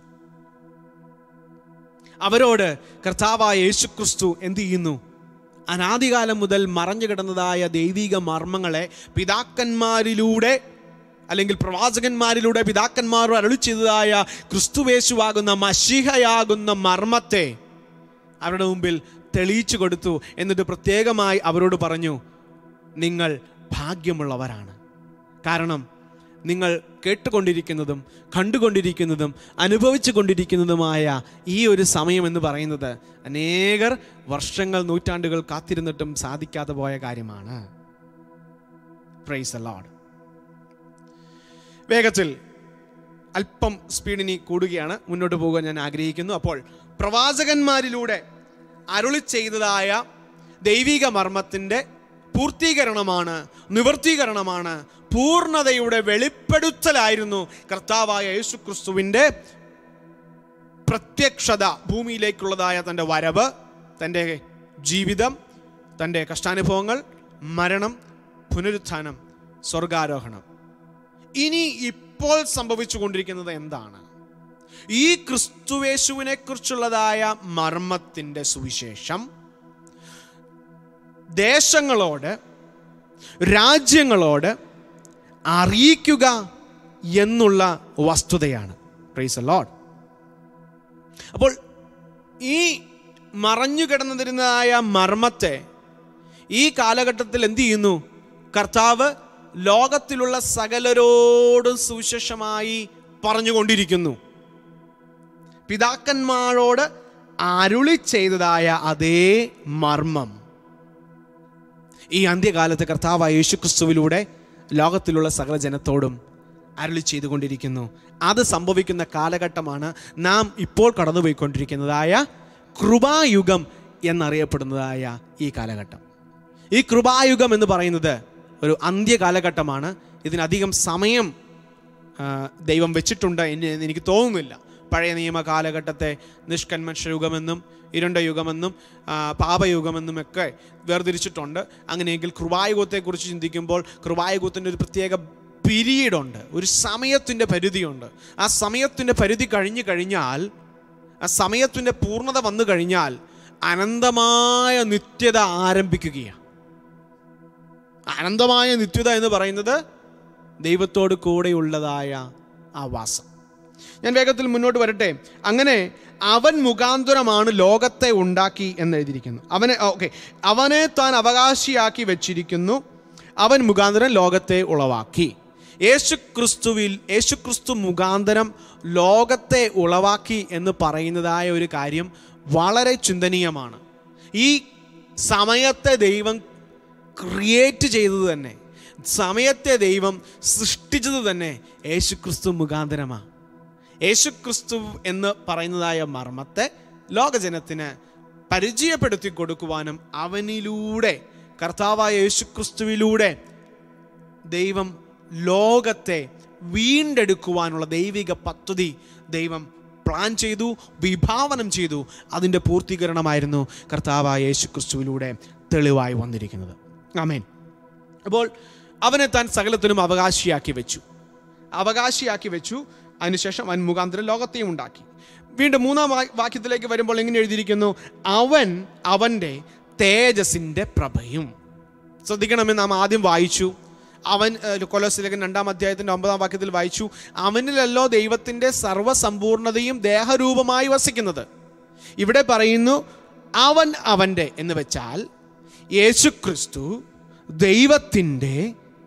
അവരോട് കർത്താവായ യേശുക്രിസ്തു എന്ത് ചെയ്യുന്നു അനാദികാലം മുതൽ മറഞ്ഞു കിടന്നതായ ദൈവിക മർമ്മങ്ങളെ പിതാക്കന്മാരിലൂടെ അല്ലെങ്കിൽ പ്രവാചകന്മാരിലൂടെ പിതാക്കന്മാർ അരുളി ചെയ്തതായ ക്രിസ്തുവേശുവാകുന്ന മഷിഹയാകുന്ന മർമ്മത്തെ അവരുടെ മുമ്പിൽ തെളിയിച്ചു കൊടുത്തു എന്നിട്ട് പ്രത്യേകമായി അവരോട് പറഞ്ഞു നിങ്ങൾ ഭാഗ്യമുള്ളവരാണ് കാരണം നിങ്ങൾ കേട്ടുകൊണ്ടിരിക്കുന്നതും കണ്ടുകൊണ്ടിരിക്കുന്നതും അനുഭവിച്ചു കൊണ്ടിരിക്കുന്നതുമായ ഈ ഒരു സമയം എന്ന് പറയുന്നത് അനേകർ വർഷങ്ങൾ നൂറ്റാണ്ടുകൾ കാത്തിരുന്നിട്ടും സാധിക്കാതെ പോയ കാര്യമാണ് പ്രൈസ് ലോഡ് വേഗത്തിൽ അല്പം സ്പീഡിനി കൂടുകയാണ് മുന്നോട്ട് പോകാൻ ഞാൻ ആഗ്രഹിക്കുന്നു അപ്പോൾ പ്രവാചകന്മാരിലൂടെ അരുളി ചെയ്തതായ ദൈവിക മർമ്മത്തിൻ്റെ പൂർത്തീകരണമാണ് നിവർത്തീകരണമാണ് പൂർണ്ണതയുടെ വെളിപ്പെടുത്തലായിരുന്നു കർത്താവായ യേശു ക്രിസ്തുവിൻ്റെ പ്രത്യക്ഷത ഭൂമിയിലേക്കുള്ളതായ തൻ്റെ വരവ് തൻ്റെ ജീവിതം തൻ്റെ കഷ്ടാനുഭവങ്ങൾ മരണം പുനരുത്ഥാനം സ്വർഗാരോഹണം ഇനി ഇപ്പോൾ സംഭവിച്ചു കൊണ്ടിരിക്കുന്നത് എന്താണ് ഈ ക്രിസ്തുവേശുവിനെ കുറിച്ചുള്ളതായ മർമ്മത്തിൻ്റെ സുവിശേഷം ദേശങ്ങളോട് രാജ്യങ്ങളോട് അറിയിക്കുക എന്നുള്ള വസ്തുതയാണ് പ്രൈസ് ലോഡ് അപ്പോൾ ഈ മറഞ്ഞു കിടന്നിരുന്നതായ മർമ്മത്തെ ഈ കാലഘട്ടത്തിൽ എന്ത് ചെയ്യുന്നു കർത്താവ് ലോകത്തിലുള്ള സകലരോടും സുവിശേഷമായി പറഞ്ഞുകൊണ്ടിരിക്കുന്നു പിതാക്കന്മാരോട് അരുളി ചെയ്തതായ അതേ മർമ്മം ഈ അന്ത്യകാലത്ത് കർത്താവായ യേശുക്രിസ്തുവിലൂടെ ലോകത്തിലുള്ള സകല ജനത്തോടും അരുളി ചെയ്തുകൊണ്ടിരിക്കുന്നു അത് സംഭവിക്കുന്ന കാലഘട്ടമാണ് നാം ഇപ്പോൾ കടന്നുപോയിക്കൊണ്ടിരിക്കുന്നതായ കൃപായുഗം എന്നറിയപ്പെടുന്നതായ ഈ കാലഘട്ടം ഈ കൃപായുഗം എന്ന് പറയുന്നത് ഒരു അന്ത്യകാലഘട്ടമാണ് ഇതിനധികം സമയം ആ, ദൈവം വെച്ചിട്ടുണ്ട് എന്ന് എനിക്ക് തോന്നുന്നില്ല പഴയ നിയമ കാലഘട്ടത്തെ നിഷ്കന്മഷ യുഗമെന്നും ഇരുണ്ട യുഗമെന്നും ആ, പാപയുഗമെന്നും ഒക്കെ വേർതിരിച്ചിട്ടുണ്ട് അങ്ങനെയെങ്കിൽ കൃപായുഗത്തെക്കുറിച്ച് ചിന്തിക്കുമ്പോൾ കൃപായുഗത്തിൻ്റെ ഒരു പ്രത്യേക പിരീഡുണ്ട് ഒരു സമയത്തിൻ്റെ പരിധിയുണ്ട് ആ സമയത്തിൻ്റെ പരിധി കഴിഞ്ഞു കഴിഞ്ഞാൽ ആ സമയത്തിൻ്റെ പൂർണ്ണത വന്നു കഴിഞ്ഞാൽ അനന്തമായ നിത്യത ആരംഭിക്കുകയാണ് അനന്തമായ നിത്യത എന്ന് പറയുന്നത് ദൈവത്തോട് കൂടെയുള്ളതായ ആ വാസം ഞാൻ വേഗത്തിൽ മുന്നോട്ട് വരട്ടെ അങ്ങനെ അവൻ മുഖാന്തരമാണ് ലോകത്തെ ഉണ്ടാക്കി എന്ന് എഴുതിയിരിക്കുന്നു അവനെ ഓക്കെ അവനെ താൻ അവകാശിയാക്കി വെച്ചിരിക്കുന്നു അവൻ മുഖാന്തരം ലോകത്തെ ഉളവാക്കി യേശു ക്രിസ്തുവിൽ യേശു ക്രിസ്തു മുഖാന്തരം ലോകത്തെ ഉളവാക്കി എന്ന് പറയുന്നതായ ഒരു കാര്യം വളരെ ചിന്തനീയമാണ് ഈ സമയത്തെ ദൈവം ക്രിയേറ്റ് ചെയ്തത് തന്നെ സമയത്തെ ദൈവം സൃഷ്ടിച്ചത് തന്നെ യേശുക്രിസ്തു മുഖാന്തരമാണ് യേശുക്രിസ്തു എന്ന് പറയുന്നതായ മർമ്മത്തെ ലോകജനത്തിന് പരിചയപ്പെടുത്തി കൊടുക്കുവാനും അവനിലൂടെ കർത്താവായ യേശുക്രിസ്തുവിലൂടെ ദൈവം ലോകത്തെ വീണ്ടെടുക്കുവാനുള്ള ദൈവിക പദ്ധതി ദൈവം പ്ലാൻ ചെയ്തു വിഭാവനം ചെയ്തു അതിൻ്റെ പൂർത്തീകരണമായിരുന്നു കർത്താവായ യേശുക്രിസ്തുവിലൂടെ തെളിവായി വന്നിരിക്കുന്നത് ആമേൻ അപ്പോൾ അവനെ താൻ സകലത്തിനും അവകാശിയാക്കി വെച്ചു അവകാശിയാക്കി വെച്ചു അതിനുശേഷം അവൻ മുഖാന്തരം ലോകത്തെയും ഉണ്ടാക്കി വീണ്ടും മൂന്നാം വാ- വാക്യത്തിലേക്ക് വരുമ്പോൾ എങ്ങനെ എഴുതിയിരിക്കുന്നു അവൻ അവൻ്റെ തേജസിൻ്റെ പ്രഭയും ശ്രദ്ധിക്കണമെന്ന് നാം ആദ്യം വായിച്ചു അവൻ ഏഹ്, കൊലോസിലേഖൻ രണ്ടാം അധ്യായത്തിൻ്റെ ഒമ്പതാം വാക്യത്തിൽ വായിച്ചു അവനിലല്ലോ ദൈവത്തിൻ്റെ സർവ്വസമ്പൂർണതയും ദേഹരൂപമായി വസിക്കുന്നത് ഇവിടെ പറയുന്നു അവൻ അവൻ്റെ എന്ന് വെച്ചാൽ യേശുക്രിസ്തു ദൈവത്തിൻ്റെ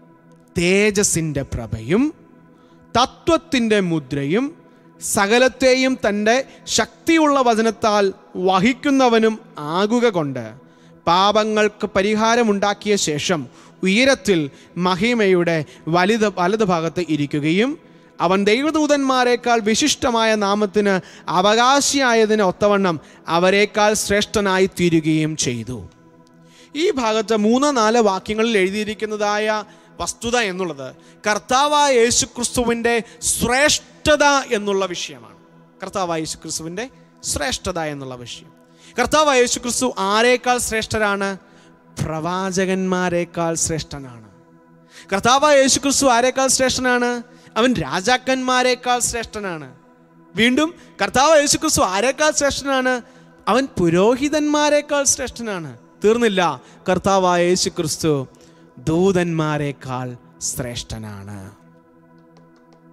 തേജസിൻ്റെ പ്രഭയും തത്വത്തിൻ്റെ മുദ്രയും സകലത്തെയും തൻ്റെ ശക്തിയുള്ള വചനത്താൽ വഹിക്കുന്നവനും ആകുക കൊണ്ട് പാപങ്ങൾക്ക് പരിഹാരമുണ്ടാക്കിയ ശേഷം ഉയരത്തിൽ മഹിമയുടെ വലുത് വലത് ഭാഗത്ത് ഇരിക്കുകയും അവൻ ദൈവദൂതന്മാരെക്കാൾ വിശിഷ്ടമായ നാമത്തിന് അവകാശിയായതിന് ഒത്തവണ്ണം അവരെക്കാൾ ശ്രേഷ്ഠനായി തീരുകയും ചെയ്തു ഈ ഭാഗത്ത് മൂന്ന് നാല് വാക്യങ്ങളിൽ എഴുതിയിരിക്കുന്നതായ വസ്തുത എന്നുള്ളത് കർത്താവായ യേശു ക്രിസ്തുവിൻ്റെ ശ്രേഷ്ഠത എന്നുള്ള വിഷയമാണ് കർത്താവായ യേശു ക്രിസ്തുവിൻ്റെ ശ്രേഷ്ഠത എന്നുള്ള വിഷയം കർത്താവായ യേശു ക്രിസ്തു ആരേക്കാൾ ശ്രേഷ്ഠരാണ് പ്രവാചകന്മാരെക്കാൾ ശ്രേഷ്ഠനാണ് കർത്താവായ യേശു ക്രിസ്തു ആരേക്കാൾ ശ്രേഷ്ഠനാണ് അവൻ രാജാക്കന്മാരെക്കാൾ ശ്രേഷ്ഠനാണ് വീണ്ടും കർത്താവ് യേശു ക്രിസ്തു ആരേക്കാൾ ശ്രേഷ്ഠനാണ് അവൻ പുരോഹിതന്മാരെക്കാൾ ശ്രേഷ്ഠനാണ് തീർന്നില്ല കർത്താവായ യേശു ക്രിസ്തു ദൂതന്മാരെക്കാൾ ശ്രേഷ്ഠനാണ്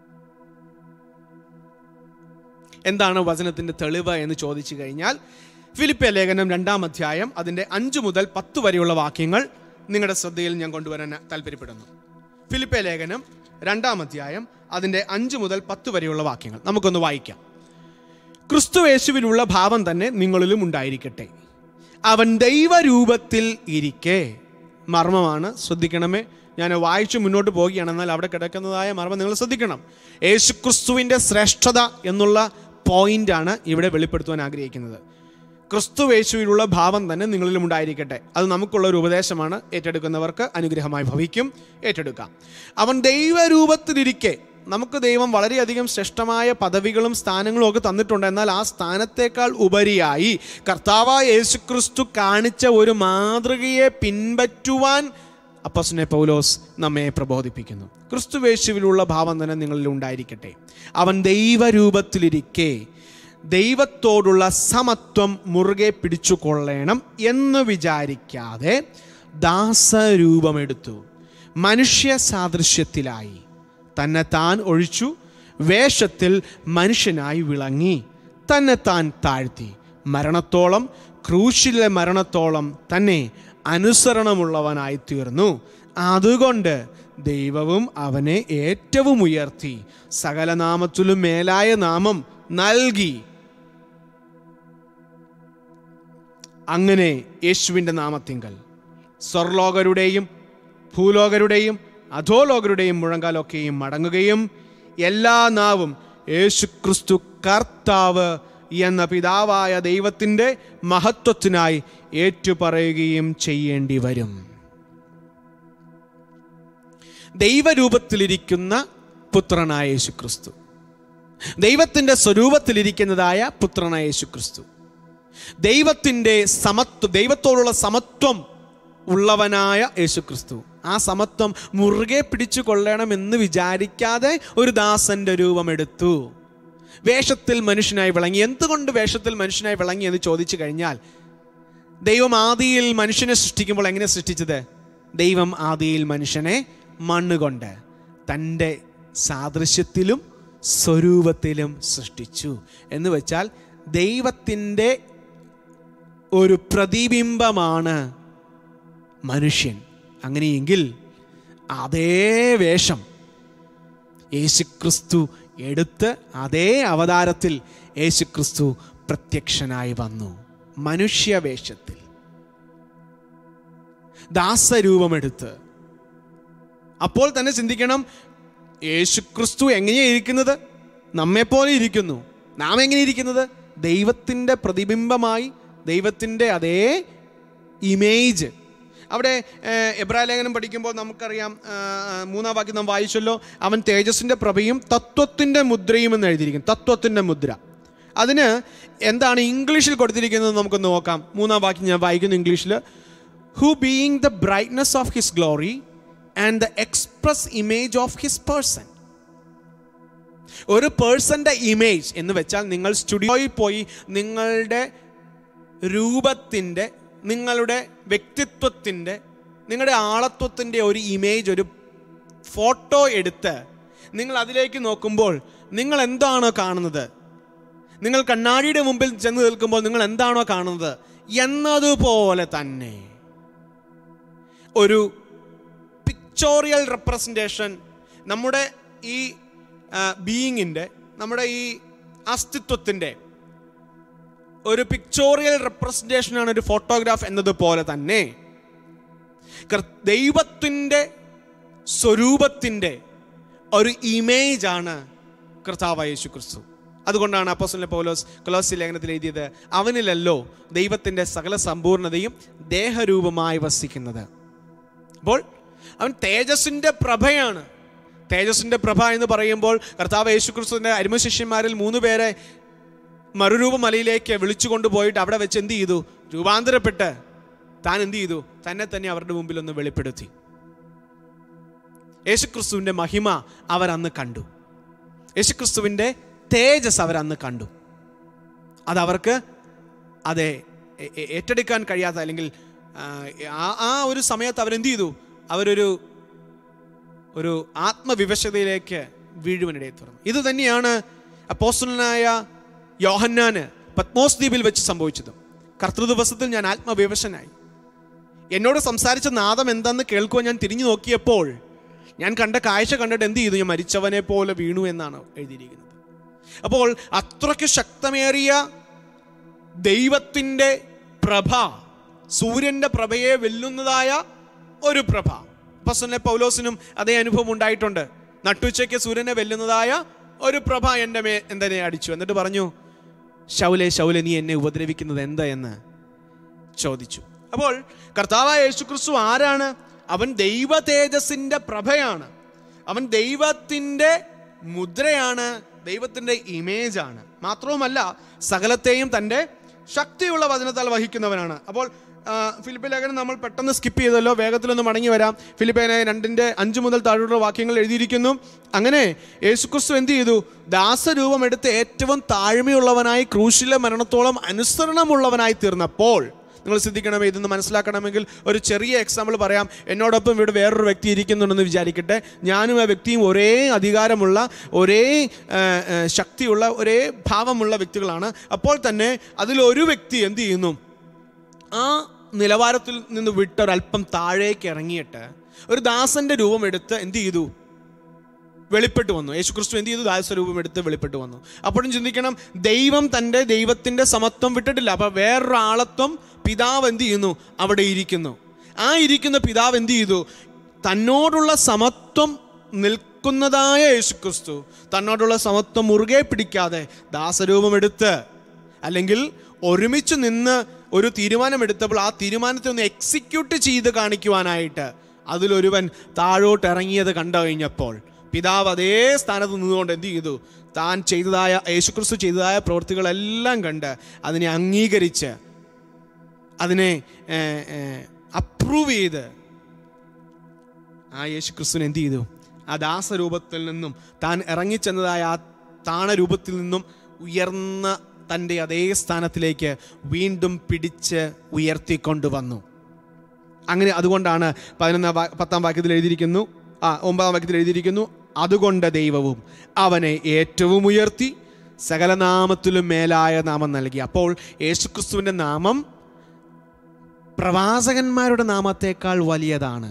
എന്താണ് വചനത്തിൻ്റെ തെളിവ് എന്ന് ചോദിച്ചു കഴിഞ്ഞാൽ ഫിലിപ്പിയ ലേഖനം രണ്ടാം അധ്യായം അതിൻ്റെ അഞ്ച് മുതൽ പത്ത് വരെയുള്ള വാക്യങ്ങൾ നിങ്ങളുടെ ശ്രദ്ധയിൽ ഞാൻ കൊണ്ടുവരാൻ താല്പര്യപ്പെടുന്നു ഫിലിപ്പിയ ലേഖനം രണ്ടാം അധ്യായം അതിൻ്റെ അഞ്ച് മുതൽ പത്ത് വരെയുള്ള വാക്യങ്ങൾ നമുക്കൊന്ന് വായിക്കാം ക്രിസ്തു യേശുവിലുള്ള ഭാവം തന്നെ നിങ്ങളിലും ഉണ്ടായിരിക്കട്ടെ അവൻ ദൈവരൂപത്തിൽ ഇരിക്കെ മർമ്മമാണ് ശ്രദ്ധിക്കണമേ ഞാൻ വായിച്ചു മുന്നോട്ട് പോവുകയാണ് എന്നാൽ അവിടെ കിടക്കുന്നതായ മർമ്മം നിങ്ങൾ ശ്രദ്ധിക്കണം യേശു ക്രിസ്തുവിൻ്റെ ശ്രേഷ്ഠത എന്നുള്ള പോയിന്റാണ് ഇവിടെ വെളിപ്പെടുത്തുവാൻ ആഗ്രഹിക്കുന്നത് ക്രിസ്തു യേശുവിലുള്ള ഭാവം തന്നെ നിങ്ങളിലും ഉണ്ടായിരിക്കട്ടെ അത് നമുക്കുള്ള ഒരു ഉപദേശമാണ് ഏറ്റെടുക്കുന്നവർക്ക് അനുഗ്രഹമായി ഭവിക്കും ഏറ്റെടുക്കാം അവൻ ദൈവരൂപത്തിലിരിക്കെ നമുക്ക് ദൈവം വളരെയധികം ശ്രേഷ്ഠമായ പദവികളും സ്ഥാനങ്ങളും ഒക്കെ തന്നിട്ടുണ്ട് എന്നാൽ ആ സ്ഥാനത്തേക്കാൾ ഉപരിയായി കർത്താവായ യേശു ക്രിസ്തു കാണിച്ച ഒരു മാതൃകയെ പിൻപറ്റുവാൻ അപ്പസ്നെ പൗലോസ് നമ്മെ പ്രബോധിപ്പിക്കുന്നു ക്രിസ്തു യേശുവിലുള്ള ഭാവം തന്നെ നിങ്ങളിൽ ഉണ്ടായിരിക്കട്ടെ അവൻ ദൈവരൂപത്തിലിരിക്കെ ദൈവത്തോടുള്ള സമത്വം മുറുകെ പിടിച്ചുകൊള്ളണം എന്ന് വിചാരിക്കാതെ ദാസരൂപമെടുത്തു മനുഷ്യ സാദൃശ്യത്തിലായി തന്നെ താൻ ഒഴിച്ചു വേഷത്തിൽ മനുഷ്യനായി വിളങ്ങി തന്നെ താൻ താഴ്ത്തി മരണത്തോളം ക്രൂശിലെ മരണത്തോളം തന്നെ അനുസരണമുള്ളവനായി തീർന്നു അതുകൊണ്ട് ദൈവവും അവനെ ഏറ്റവും ഉയർത്തി സകല നാമത്തിലും മേലായ നാമം നൽകി അങ്ങനെ യേശുവിൻ്റെ നാമത്തിങ്കൽ സ്വർലോകരുടെയും ഭൂലോകരുടെയും അധോലോകരുടെയും മുഴങ്കാലൊക്കെയും മടങ്ങുകയും എല്ലാ നാവും യേശു ക്രിസ്തു കർത്താവ് എന്ന പിതാവായ ദൈവത്തിൻ്റെ മഹത്വത്തിനായി ഏറ്റുപറയുകയും ചെയ്യേണ്ടി വരും ദൈവരൂപത്തിലിരിക്കുന്ന പുത്രനായ യേശു ക്രിസ്തു ദൈവത്തിൻ്റെ സ്വരൂപത്തിലിരിക്കുന്നതായ പുത്രനായ യേശു ക്രിസ്തു ദൈവത്തിൻ്റെ സമത്വം ദൈവത്തോടുള്ള സമത്വം ഉള്ളവനായ യേശു ക്രിസ്തു ആ സമത്വം മുറുകെ പിടിച്ചു കൊള്ളണമെന്ന് വിചാരിക്കാതെ ഒരു ദാസന്റെ രൂപമെടുത്തു വേഷത്തിൽ മനുഷ്യനായി വിളങ്ങി എന്തുകൊണ്ട് വേഷത്തിൽ മനുഷ്യനായി വിളങ്ങി എന്ന് ചോദിച്ചു കഴിഞ്ഞാൽ ദൈവം ആദിയിൽ മനുഷ്യനെ സൃഷ്ടിക്കുമ്പോൾ എങ്ങനെ സൃഷ്ടിച്ചത് ദൈവം ആദിയിൽ മനുഷ്യനെ മണ്ണുകൊണ്ട് തൻ്റെ സാദൃശ്യത്തിലും സ്വരൂപത്തിലും സൃഷ്ടിച്ചു എന്ന് വെച്ചാൽ ദൈവത്തിൻ്റെ ഒരു പ്രതിബിംബമാണ് മനുഷ്യൻ അങ്ങനെയെങ്കിൽ അതേ വേഷം യേശുക്രിസ്തു എടുത്ത് അതേ അവതാരത്തിൽ യേശുക്രിസ്തു പ്രത്യക്ഷനായി വന്നു മനുഷ്യവേഷത്തിൽ ദാസരൂപമെടുത്ത് അപ്പോൾ തന്നെ ചിന്തിക്കണം യേശുക്രിസ്തു എങ്ങനെയാണ് ഇരിക്കുന്നത് നമ്മെപ്പോലെ ഇരിക്കുന്നു നാം എങ്ങനെ ഇരിക്കുന്നത് ദൈവത്തിൻ്റെ പ്രതിബിംബമായി ദൈവത്തിൻ്റെ അതേ ഇമേജ് അവിടെ ഏഹ്, എബ്രായ ലേഖനം പഠിക്കുമ്പോൾ നമുക്കറിയാം ആഹ്, മൂന്നാം വാക്യം നാം വായിച്ചല്ലോ അവൻ തേജസ്സിൻ്റെ പ്രഭയും തത്വത്തിൻ്റെ മുദ്രയും എന്ന് എഴുതിയിരിക്കും തത്വത്തിൻ്റെ മുദ്ര അതിന് എന്താണ് ഇംഗ്ലീഷിൽ കൊടുത്തിരിക്കുന്നത് നമുക്കൊന്ന് നോക്കാം മൂന്നാം വാക്യം ഞാൻ വായിക്കുന്നു ഇംഗ്ലീഷിൽ who being the brightness of his glory and the express image of his person ഒരു പേഴ്സന്റെ ഇമേജ് എന്ന് വെച്ചാൽ നിങ്ങൾ സ്റ്റുഡിയോയിൽ പോയി നിങ്ങളുടെ രൂപത്തിൻ്റെ നിങ്ങളുടെ വ്യക്തിത്വത്തിൻ്റെ നിങ്ങളുടെ ആളത്വത്തിൻ്റെ ഒരു ഇമേജ് ഒരു ഫോട്ടോ എടുത്ത് നിങ്ങൾ അതിലേക്ക് നോക്കുമ്പോൾ നിങ്ങൾ എന്താണോ കാണുന്നത് നിങ്ങൾ കണ്ണാടിയുടെ മുമ്പിൽ ചെന്ന് നിൽക്കുമ്പോൾ നിങ്ങൾ എന്താണോ കാണുന്നത് എന്നതുപോലെ തന്നെ ഒരു പിക്ചോറിയൽ റെപ്രസെൻറ്റേഷൻ നമ്മുടെ ഈ ബീയിങ്ങിൻ്റെ നമ്മുടെ ഈ അസ്തിത്വത്തിൻ്റെ ഒരു പിക്ചോറിയൽ റെപ്രസെൻറ്റേഷനാണ് ഒരു ഫോട്ടോഗ്രാഫ് എന്നതുപോലെ തന്നെ കർ- ദൈവത്തിൻ്റെ സ്വരൂപത്തിൻ്റെ ഒരു ഇമേജാണ് കർത്താവായ യേശു ക്രിസ്തു അതുകൊണ്ടാണ് അപ്പോസ്തലൻ പൗലോസ് കൊലോസി ലേഖനത്തിൽ എഴുതിയത് അവനിലല്ലോ ദൈവത്തിൻ്റെ സകല സമ്പൂർണതയും ദേഹരൂപമായി വസിക്കുന്നത് അപ്പോൾ അവൻ തേജസ്സിൻ്റെ പ്രഭയാണ് തേജസ്സിൻ്റെ പ്രഭ എന്ന് പറയുമ്പോൾ കർത്താവ് യേശു ക്രിസ്തുവിൻ്റെ അരുമശിഷ്യന്മാരിൽ മൂന്ന് പേരെ മറുരൂപ മലയിലേക്ക് വിളിച്ചു കൊണ്ടുപോയിട്ട് അവിടെ വെച്ച് എന്ത് ചെയ്തു രൂപാന്തരപ്പെട്ട് താൻ എന്ത് ചെയ്തു തന്നെ തന്നെ അവരുടെ മുമ്പിൽ ഒന്ന് വെളിപ്പെടുത്തി യേശുക്രിസ്തുവിൻ്റെ മഹിമ അവരന്ന് കണ്ടു യേശുക്രിസ്തുവിൻ്റെ തേജസ് അവരന്ന് കണ്ടു അതവർക്ക് അതെ എ- എ- ഏറ്റെടുക്കാൻ കഴിയാത്ത അല്ലെങ്കിൽ ആ, ആ ആ ഒരു സമയത്ത് അവരെന്ത് ചെയ്തു അവരൊരു ഒരു ആത്മവിവശതയിലേക്ക് വീഴുവാനിടയെ തുറന്നു ഇത് തന്നെയാണ് അപ്പോസ്റ്റലനായ യോഹന്നാന് പത്മോസ് ദ്വീപിൽ വെച്ച് സംഭവിച്ചത് കർത്തൃദിവസത്തിൽ ഞാൻ ആത്മവിവശനായി എന്നോട് സംസാരിച്ച നാദം എന്തെന്ന് കേൾക്കുവാൻ ഞാൻ തിരിഞ്ഞു നോക്കിയപ്പോൾ ഞാൻ കണ്ട കാഴ്ച കണ്ടിട്ട് എന്ത് ചെയ്തു ഞാൻ മരിച്ചവനെ പോലെ വീണു എന്നാണ് എഴുതിയിരിക്കുന്നത് അപ്പോൾ അത്രയ്ക്ക് ശക്തമേറിയ ദൈവത്തിൻ്റെ പ്രഭ സൂര്യൻ്റെ പ്രഭയെ വെല്ലുന്നതായ ഒരു പ്രഭ അപ്പസ്വനെ പൗലോസിനും അതേ അനുഭവം ഉണ്ടായിട്ടുണ്ട് നട്ടുച്ചയ്ക്ക് സൂര്യനെ വെല്ലുന്നതായ ഒരു പ്രഭ എൻ്റെ മേ എന്തിനെ അടിച്ചു എന്നിട്ട് പറഞ്ഞു ശൗലെ ശൗലെ നീ എന്നെ ഉപദ്രവിക്കുന്നത് എന്താ എന്ന് ചോദിച്ചു അപ്പോൾ കർത്താവായ യേശുക്രിസ്തു ആരാണ് അവൻ ദൈവ തേജസ്സിൻ്റെ പ്രഭയാണ് അവൻ ദൈവത്തിൻ്റെ മുദ്രയാണ് ദൈവത്തിൻ്റെ ഇമേജാണ് മാത്രവുമല്ല സകലത്തെയും തൻ്റെ ശക്തിയുള്ള വചനത്താൽ വഹിക്കുന്നവനാണ് അപ്പോൾ ആ, ഫിലിപ്പ് ലേഖനം നമ്മൾ പെട്ടെന്ന് സ്കിപ്പ് ചെയ്തല്ലോ വേഗത്തിലൊന്ന് മടങ്ങി വരാം ഫിലിപ്പേനെ രണ്ടിൻ്റെ അഞ്ച് മുതൽ താഴോട്ടുള്ള വാക്യങ്ങൾ എഴുതിയിരിക്കുന്നു അങ്ങനെ യേശുക്രിസ്തു എന്ത് ചെയ്തു ദാസരൂപം എടുത്ത് ഏറ്റവും താഴ്മയുള്ളവനായി ക്രൂശിലെ മരണത്തോളം അനുസരണമുള്ളവനായി തീർന്നപ്പോൾ നിങ്ങൾ ശ്രദ്ധിക്കണം ഇതൊന്ന് മനസ്സിലാക്കണമെങ്കിൽ ഒരു ചെറിയ എക്സാമ്പിൾ പറയാം എന്നോടൊപ്പം ഇവിടെ വേറൊരു വ്യക്തി ഇരിക്കുന്നുണ്ടെന്ന് വിചാരിക്കട്ടെ ഞാനും ആ വ്യക്തിയും ഒരേ അധികാരമുള്ള ഒരേ ആ, ആ, ശക്തിയുള്ള ഒരേ ഭാവമുള്ള വ്യക്തികളാണ് അപ്പോൾ തന്നെ അതിലൊരു വ്യക്തി എന്ത് ചെയ്യുന്നു ആ നിലവാരത്തിൽ നിന്ന് വിട്ട് ഒരല്പം താഴേക്ക് ഇറങ്ങിയിട്ട് ഒരു ദാസന്റെ രൂപം എടുത്ത് എന്ത് ചെയ്തു വെളിപ്പെട്ടു വന്നു യേശു ക്രിസ്തു എന്ത് ചെയ്തു ദാസരൂപം എടുത്ത് വെളിപ്പെട്ടു വന്നു അപ്പോഴും ചിന്തിക്കണം ദൈവം തൻ്റെ ദൈവത്തിൻ്റെ സമത്വം വിട്ടിട്ടില്ല അപ്പോൾ വേറൊരാളത്വം പിതാവ് എന്ത് ചെയ്യുന്നു അവിടെ ഇരിക്കുന്നു ആ ഇരിക്കുന്ന പിതാവ് എന്ത് ചെയ്തു തന്നോടുള്ള സമത്വം നിൽക്കുന്നതായ യേശു ക്രിസ്തു തന്നോടുള്ള സമത്വം മുറുകെ പിടിക്കാതെ ദാസരൂപം എടുത്ത് അല്ലെങ്കിൽ ഒരുമിച്ച് നിന്ന് ഒരു തീരുമാനമെടുത്തപ്പോൾ ആ തീരുമാനത്തെ ഒന്ന് എക്സിക്യൂട്ട് ചെയ്ത് കാണിക്കുവാനായിട്ട് അതിലൊരുവൻ താഴോട്ട് ഇറങ്ങിയത് കണ്ടു കഴിഞ്ഞപ്പോൾ പിതാവ് അതേ സ്ഥാനത്ത് നിന്നുകൊണ്ട് എന്ത് ചെയ്തു താൻ ചെയ്തതായ യേശുക്രിസ്തു ചെയ്തതായ പ്രവൃത്തികളെല്ലാം കണ്ട് അതിനെ അംഗീകരിച്ച് അതിനെ അപ്രൂവ് ചെയ്ത് ആ യേശുക്രിസ്തുവിനെ എന്ത് ചെയ്തു ആ ദാസരൂപത്തിൽ നിന്നും താൻ ഇറങ്ങിച്ചെന്നതായ ആ താണരൂപത്തിൽ നിന്നും ഉയർന്ന തൻ്റെ അതേ സ്ഥാനത്തിലേക്ക് വീണ്ടും പിടിച്ച് ഉയർത്തിക്കൊണ്ടുവന്നു അങ്ങനെ അതുകൊണ്ടാണ് പതിനൊന്നാം വാ- പത്താം വാക്യത്തിൽ എഴുതിയിരിക്കുന്നു ആ ഒമ്പതാം വാക്യത്തിൽ എഴുതിയിരിക്കുന്നു അതുകൊണ്ട് ദൈവവും അവനെ ഏറ്റവും ഉയർത്തി സകല നാമത്തിലും മേലായ നാമം നൽകി അപ്പോൾ യേശുക്രിസ്തുവിൻ്റെ നാമം പ്രവാചകന്മാരുടെ നാമത്തേക്കാൾ വലിയതാണ്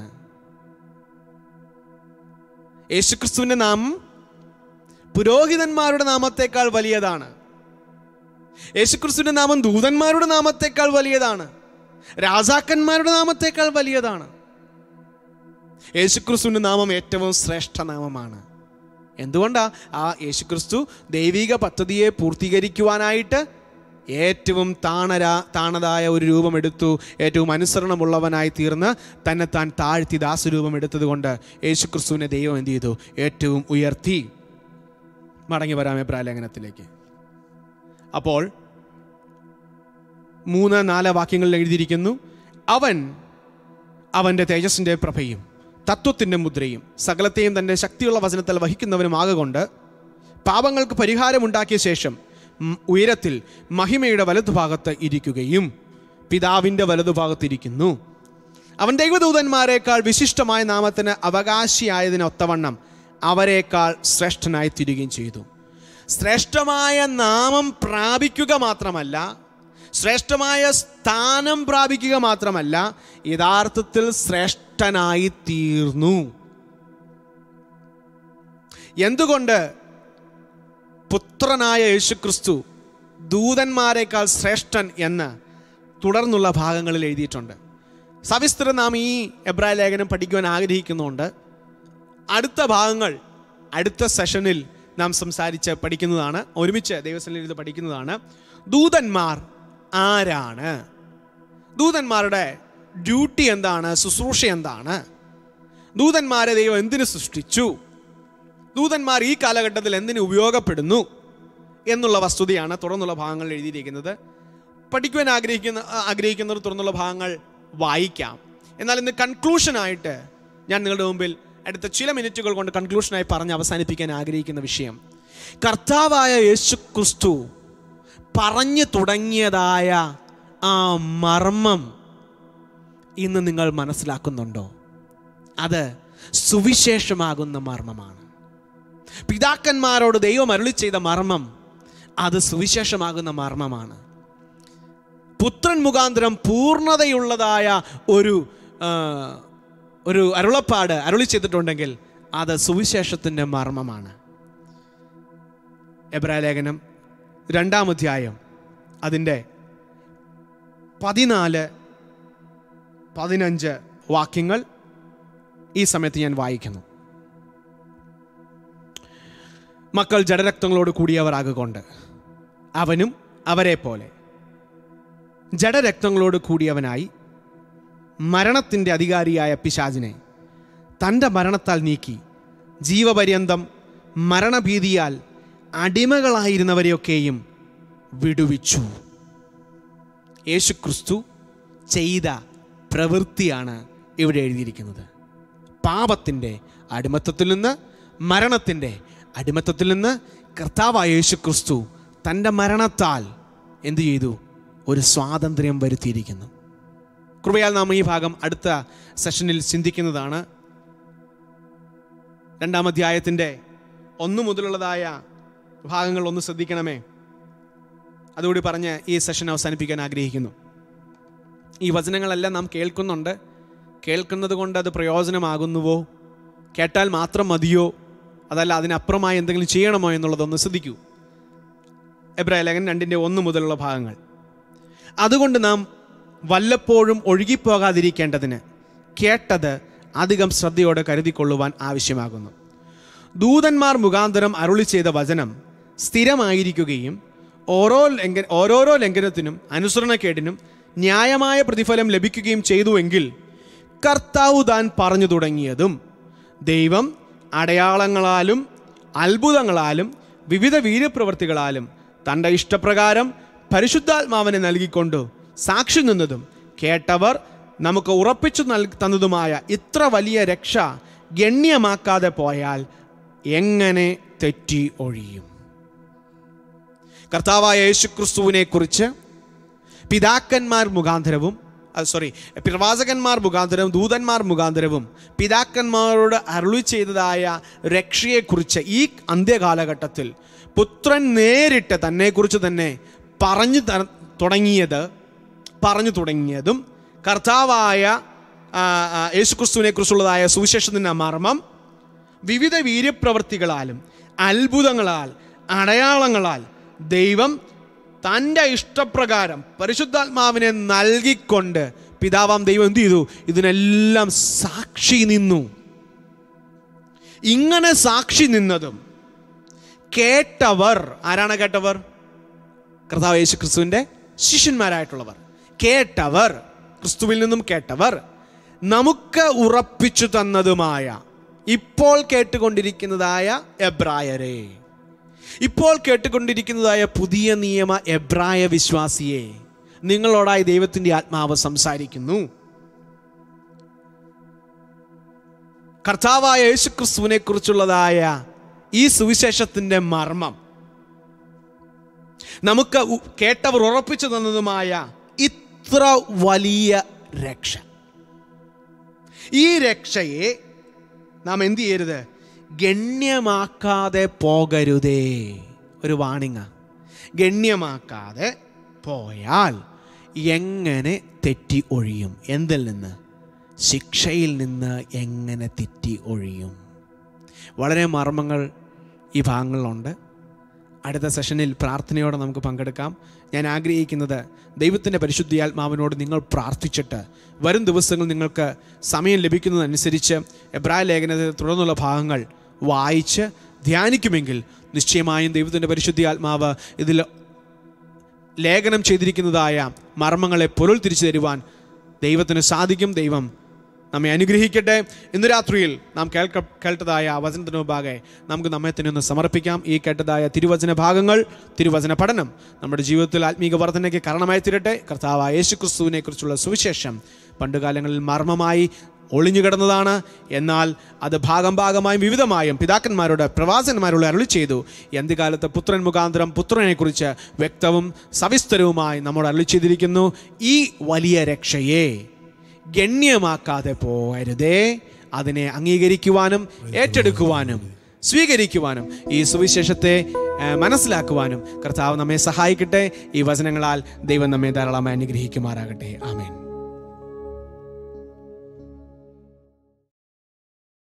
യേശുക്രിസ്തുവിൻ്റെ നാമം പുരോഹിതന്മാരുടെ നാമത്തേക്കാൾ വലിയതാണ് യേശുക്രിസ്തുവിൻ്റെ നാമം ദൂതന്മാരുടെ നാമത്തേക്കാൾ വലിയതാണ് രാജാക്കന്മാരുടെ നാമത്തേക്കാൾ വലിയതാണ് യേശുക്രിസ്തുവിൻ്റെ നാമം ഏറ്റവും ശ്രേഷ്ഠ നാമമാണ് എന്തുകൊണ്ടാ ആ യേശുക്രിസ്തു ദൈവിക പദ്ധതിയെ പൂർത്തീകരിക്കുവാനായിട്ട് ഏറ്റവും താണരാ താണതായ ഒരു രൂപം എടുത്തു ഏറ്റവും അനുസരണമുള്ളവനായി തീർന്ന് തന്നെ താൻ താഴ്ത്തി ദാസരൂപം എടുത്തത് കൊണ്ട് യേശുക്രിസ്തുവിനെ ദൈവം എന്ത് ചെയ്തു ഏറ്റവും ഉയർത്തി മടങ്ങി വരാമേ പ്രാലേഖനത്തിലേക്ക് അപ്പോൾ മൂന്ന് നാല് വാക്യങ്ങളിൽ എഴുതിയിരിക്കുന്നു അവൻ അവൻ്റെ തേജസ്സിൻ്റെ പ്രഭയും തത്വത്തിൻ്റെ മുദ്രയും സകലത്തെയും തൻ്റെ ശക്തിയുള്ള വചനത്തിൽ വഹിക്കുന്നവനുമാകൊണ്ട് പാപങ്ങൾക്ക് പരിഹാരമുണ്ടാക്കിയ ശേഷം ഉം, ഉയരത്തിൽ മഹിമയുടെ വലതുഭാഗത്ത് ഇരിക്കുകയും പിതാവിൻ്റെ വലതുഭാഗത്തിരിക്കുന്നു അവൻ ദൈവദൂതന്മാരെക്കാൾ വിശിഷ്ടമായ നാമത്തിന് അവകാശിയായതിന് ഒത്തവണ്ണം അവരെക്കാൾ ശ്രേഷ്ഠനായി തീരുകയും ചെയ്തു ശ്രേഷ്ഠമായ നാമം പ്രാപിക്കുക മാത്രമല്ല ശ്രേഷ്ഠമായ സ്ഥാനം പ്രാപിക്കുക മാത്രമല്ല യഥാർത്ഥത്തിൽ ശ്രേഷ്ഠനായി തീർന്നു എന്തുകൊണ്ട് പുത്രനായ യേശുക്രിസ്തു ദൂതന്മാരെക്കാൾ ശ്രേഷ്ഠൻ എന്ന് തുടർന്നുള്ള ഭാഗങ്ങളിൽ എഴുതിയിട്ടുണ്ട് സവിസ്തരം നാം ഈ എബ്രായ ലേഖനം പഠിക്കുവാൻ ആഗ്രഹിക്കുന്നുണ്ട് അടുത്ത ഭാഗങ്ങൾ അടുത്ത സെഷനിൽ നാം സംസാരിച്ച് പഠിക്കുന്നതാണ് ഒരുമിച്ച് ദൈവസ്ഥലിൽ ഇത് പഠിക്കുന്നതാണ് ദൂതന്മാർ ആരാണ് ദൂതന്മാരുടെ ഡ്യൂട്ടി എന്താണ് ശുശ്രൂഷ എന്താണ് ദൂതന്മാരെ ദൈവം എന്തിനു സൃഷ്ടിച്ചു ദൂതന്മാർ ഈ കാലഘട്ടത്തിൽ എന്തിനു ഉപയോഗപ്പെടുന്നു എന്നുള്ള വസ്തുതയാണ് തുടർന്നുള്ള ഭാഗങ്ങൾ എഴുതിയിരിക്കുന്നത് പഠിക്കുവാൻ ആഗ്രഹിക്കുന്ന ആഗ്രഹിക്കുന്നവർ തുടർന്നുള്ള ഭാഗങ്ങൾ വായിക്കാം എന്നാൽ ഇന്ന് കൺക്ലൂഷനായിട്ട് ഞാൻ നിങ്ങളുടെ മുമ്പിൽ അടുത്ത ചില മിനിറ്റുകൾ കൊണ്ട് കൺക്ലൂഷനായി പറഞ്ഞ് അവസാനിപ്പിക്കാൻ ആഗ്രഹിക്കുന്ന വിഷയം കർത്താവായ യേശു ക്രിസ്തു പറഞ്ഞു തുടങ്ങിയതായ ആ മർമ്മം ഇന്ന് നിങ്ങൾ മനസ്സിലാക്കുന്നുണ്ടോ അത് സുവിശേഷമാകുന്ന മർമ്മമാണ് പിതാക്കന്മാരോട് ദൈവം അരുളി ചെയ്ത മർമ്മം അത് സുവിശേഷമാകുന്ന മർമ്മമാണ് പുത്രൻ മുഖാന്തരം പൂർണ്ണതയുള്ളതായ ഒരു ആ, ഒരു അരുളപ്പാട് അരുളി ചെയ്തിട്ടുണ്ടെങ്കിൽ അത് സുവിശേഷത്തിൻ്റെ മർമ്മമാണ് എബ്രായ ലേഖനം രണ്ടാം അധ്യായം അതിൻ്റെ പതിനാല് പതിനഞ്ച് വാക്യങ്ങൾ ഈ സമയത്ത് ഞാൻ വായിക്കുന്നു മക്കൾ ജഡരക്തങ്ങളോട് കൂടിയവരാകൊണ്ട് അവനും അവരെ പോലെ ജഡരക്തങ്ങളോട് കൂടിയവനായി മരണത്തിൻ്റെ അധികാരിയായ പിശാചിനെ തൻ്റെ മരണത്താൽ നീക്കി ജീവപര്യന്തം മരണഭീതിയാൽ അടിമകളായിരുന്നവരെയൊക്കെയും വിടുവിച്ചു യേശുക്രിസ്തു ചെയ്ത പ്രവൃത്തിയാണ് ഇവിടെ എഴുതിയിരിക്കുന്നത് പാപത്തിൻ്റെ അടിമത്തത്തിൽ നിന്ന് മരണത്തിൻ്റെ അടിമത്തത്തിൽ നിന്ന് കർത്താവായ യേശു ക്രിസ്തു തൻ്റെ മരണത്താൽ എന്തു ചെയ്തു ഒരു സ്വാതന്ത്ര്യം വരുത്തിയിരിക്കുന്നു കൃപയാൽ നാം ഈ ഭാഗം അടുത്ത സെഷനിൽ ചിന്തിക്കുന്നതാണ് രണ്ടാം അധ്യായത്തിൻ്റെ ഒന്നു മുതലുള്ളതായ ഭാഗങ്ങൾ ഒന്ന് ശ്രദ്ധിക്കണമേ അതുകൂടി പറഞ്ഞ് ഈ സെഷൻ അവസാനിപ്പിക്കാൻ ആഗ്രഹിക്കുന്നു ഈ വചനങ്ങളെല്ലാം നാം കേൾക്കുന്നുണ്ട് കേൾക്കുന്നത് കൊണ്ട് അത് പ്രയോജനമാകുന്നുവോ കേട്ടാൽ മാത്രം മതിയോ അതല്ല അതിനപ്പുറമായി എന്തെങ്കിലും ചെയ്യണമോ എന്നുള്ളതൊന്ന് ശ്രദ്ധിക്കൂ എബ്രായ ലേഖൻ രണ്ടിൻ്റെ ഒന്ന് മുതലുള്ള ഭാഗങ്ങൾ അതുകൊണ്ട് നാം വല്ലപ്പോഴും ഒഴുകിപ്പോകാതിരിക്കേണ്ടതിന് കേട്ടത് അധികം ശ്രദ്ധയോടെ കരുതിക്കൊള്ളുവാൻ ആവശ്യമാകുന്നു ദൂതന്മാർ മുഖാന്തരം അരുളി ചെയ്ത വചനം സ്ഥിരമായിരിക്കുകയും ഓരോ ലംഘ ഓരോരോ ലംഘനത്തിനും അനുസരണക്കേടിനും ന്യായമായ പ്രതിഫലം ലഭിക്കുകയും ചെയ്തുവെങ്കിൽ കർത്താവ് താൻ പറഞ്ഞു തുടങ്ങിയതും ദൈവം അടയാളങ്ങളാലും അത്ഭുതങ്ങളാലും വിവിധ വീര്യപ്രവൃത്തികളാലും തൻ്റെ ഇഷ്ടപ്രകാരം പരിശുദ്ധാത്മാവിനെ നൽകിക്കൊണ്ടു സാക്ഷി നിന്നതും കേട്ടവർ നമുക്ക് ഉറപ്പിച്ചു നൽ തന്നതുമായ ഇത്ര വലിയ രക്ഷ ഗണ്യമാക്കാതെ പോയാൽ എങ്ങനെ തെറ്റി ഒഴിയും കർത്താവായ യേശുക്രിസ്തുവിനെ കുറിച്ച് പിതാക്കന്മാർ മുഖാന്തരവും സോറി പ്രവാചകന്മാർ മുഖാന്തരവും ദൂതന്മാർ മുഖാന്തരവും പിതാക്കന്മാരോട് അരുളി ചെയ്തതായ രക്ഷയെക്കുറിച്ച് ഈ അന്ത്യകാലഘട്ടത്തിൽ പുത്രൻ നേരിട്ട് തന്നെക്കുറിച്ച് തന്നെ പറഞ്ഞു ത- തുടങ്ങിയത് പറഞ്ഞു തുടങ്ങിയതും കർത്താവായ ആ, ആ, യേശുക്രിസ്തുവിനെ കുറിച്ചുള്ളതായ സുവിശേഷത്തിൻ്റെ മർമ്മം വിവിധ വീര്യപ്രവൃത്തികളാലും അത്ഭുതങ്ങളാൽ അടയാളങ്ങളാൽ ദൈവം തൻ്റെ ഇഷ്ടപ്രകാരം പരിശുദ്ധാത്മാവിനെ നൽകിക്കൊണ്ട് പിതാവാം ദൈവം എന്ത് ചെയ്തു ഇതിനെല്ലാം സാക്ഷി നിന്നു ഇങ്ങനെ സാക്ഷി നിന്നതും കേട്ടവർ ആരാണ് കേട്ടവർ കർത്താവ് യേശു ക്രിസ്തുവിൻ്റെ ശിഷ്യന്മാരായിട്ടുള്ളവർ കേട്ടവർ ക്രിസ്തുവിൽ നിന്നും കേട്ടവർ നമുക്ക് ഉറപ്പിച്ചു തന്നതുമായ ഇപ്പോൾ കേട്ടുകൊണ്ടിരിക്കുന്നതായ എബ്രായരെ ഇപ്പോൾ കേട്ടുകൊണ്ടിരിക്കുന്നതായ പുതിയ നിയമ എബ്രായ വിശ്വാസിയെ നിങ്ങളോടായി ദൈവത്തിൻ്റെ ആത്മാവ് സംസാരിക്കുന്നു കർത്താവായ യേശു ക്രിസ്തുവിനെ കുറിച്ചുള്ളതായ ഈ സുവിശേഷത്തിൻ്റെ മർമ്മം നമുക്ക് ഉ- കേട്ടവർ ഉറപ്പിച്ചു തന്നതുമായ ഇത്ര വലിയ രക്ഷ ഈ രക്ഷയെ നാം എന്ത് ചെയ്യരുത് ഗണ്യമാക്കാതെ പോകരുതേ ഒരു വാണിങ്ങ ഗണ്യമാക്കാതെ പോയാൽ എങ്ങനെ തെറ്റി ഒഴിയും എന്തിൽ നിന്ന് ശിക്ഷയിൽ നിന്ന് എങ്ങനെ തെറ്റി ഒഴിയും വളരെ മർമ്മങ്ങൾ ഈ ഭാഗങ്ങളിലുണ്ട് അടുത്ത സെഷനിൽ പ്രാർത്ഥനയോടെ നമുക്ക് പങ്കെടുക്കാം ഞാൻ ആഗ്രഹിക്കുന്നത് ദൈവത്തിൻ്റെ പരിശുദ്ധിയാത്മാവിനോട് നിങ്ങൾ പ്രാർത്ഥിച്ചിട്ട് വരും ദിവസങ്ങൾ നിങ്ങൾക്ക് സമയം ലഭിക്കുന്നതനുസരിച്ച് എബ്രായ ലേഖനത്തിൽ തുടർന്നുള്ള ഭാഗങ്ങൾ വായിച്ച് ധ്യാനിക്കുമെങ്കിൽ നിശ്ചയമായും ദൈവത്തിൻ്റെ പരിശുദ്ധിയാത്മാവ് ഇതിൽ ലേഖനം ചെയ്തിരിക്കുന്നതായ മർമ്മങ്ങളെ പൊരുൾ തിരിച്ചു തരുവാൻ ദൈവത്തിന് സാധിക്കും ദൈവം നമ്മെ അനുഗ്രഹിക്കട്ടെ ഇന്ന് രാത്രിയിൽ നാം കേൾക്ക കേട്ടതായ വചനത്തിന് മുമ്പാകെ നമുക്ക് നമ്മെ തന്നെ ഒന്ന് സമർപ്പിക്കാം ഈ കേട്ടതായ തിരുവചന ഭാഗങ്ങൾ തിരുവചന പഠനം നമ്മുടെ ജീവിതത്തിൽ ആത്മീക വർധനയ്ക്ക് കാരണമായി തീരട്ടെ കർത്താവായ യേശു ക്രിസ്തുവിനെ കുറിച്ചുള്ള സുവിശേഷം പണ്ടുകാലങ്ങളിൽ മർമ്മമായി ഒളിഞ്ഞു കിടന്നതാണ് എന്നാൽ അത് ഭാഗം ഭാഗമായും വിവിധമായും പിതാക്കന്മാരോട് പ്രവാചകന്മാരോട് അരുളി ചെയ്തു എന്തുകാലത്ത് പുത്രൻ മുഖാന്തരം പുത്രനെക്കുറിച്ച് വ്യക്തവും സവിസ്തരവുമായി നമ്മോട് അരുളി ചെയ്തിരിക്കുന്നു ഈ വലിയ രക്ഷയെ ഗണ്യമാക്കാതെ പോകരുതേ അതിനെ അംഗീകരിക്കുവാനും ഏറ്റെടുക്കുവാനും സ്വീകരിക്കുവാനും ഈ സുവിശേഷത്തെ ആ, മനസ്സിലാക്കുവാനും കർത്താവ് നമ്മെ സഹായിക്കട്ടെ ഈ വചനങ്ങളാൽ ദൈവം നമ്മെ ധാരാളമായി അനുഗ്രഹിക്കുമാറാകട്ടെ ആമേൻ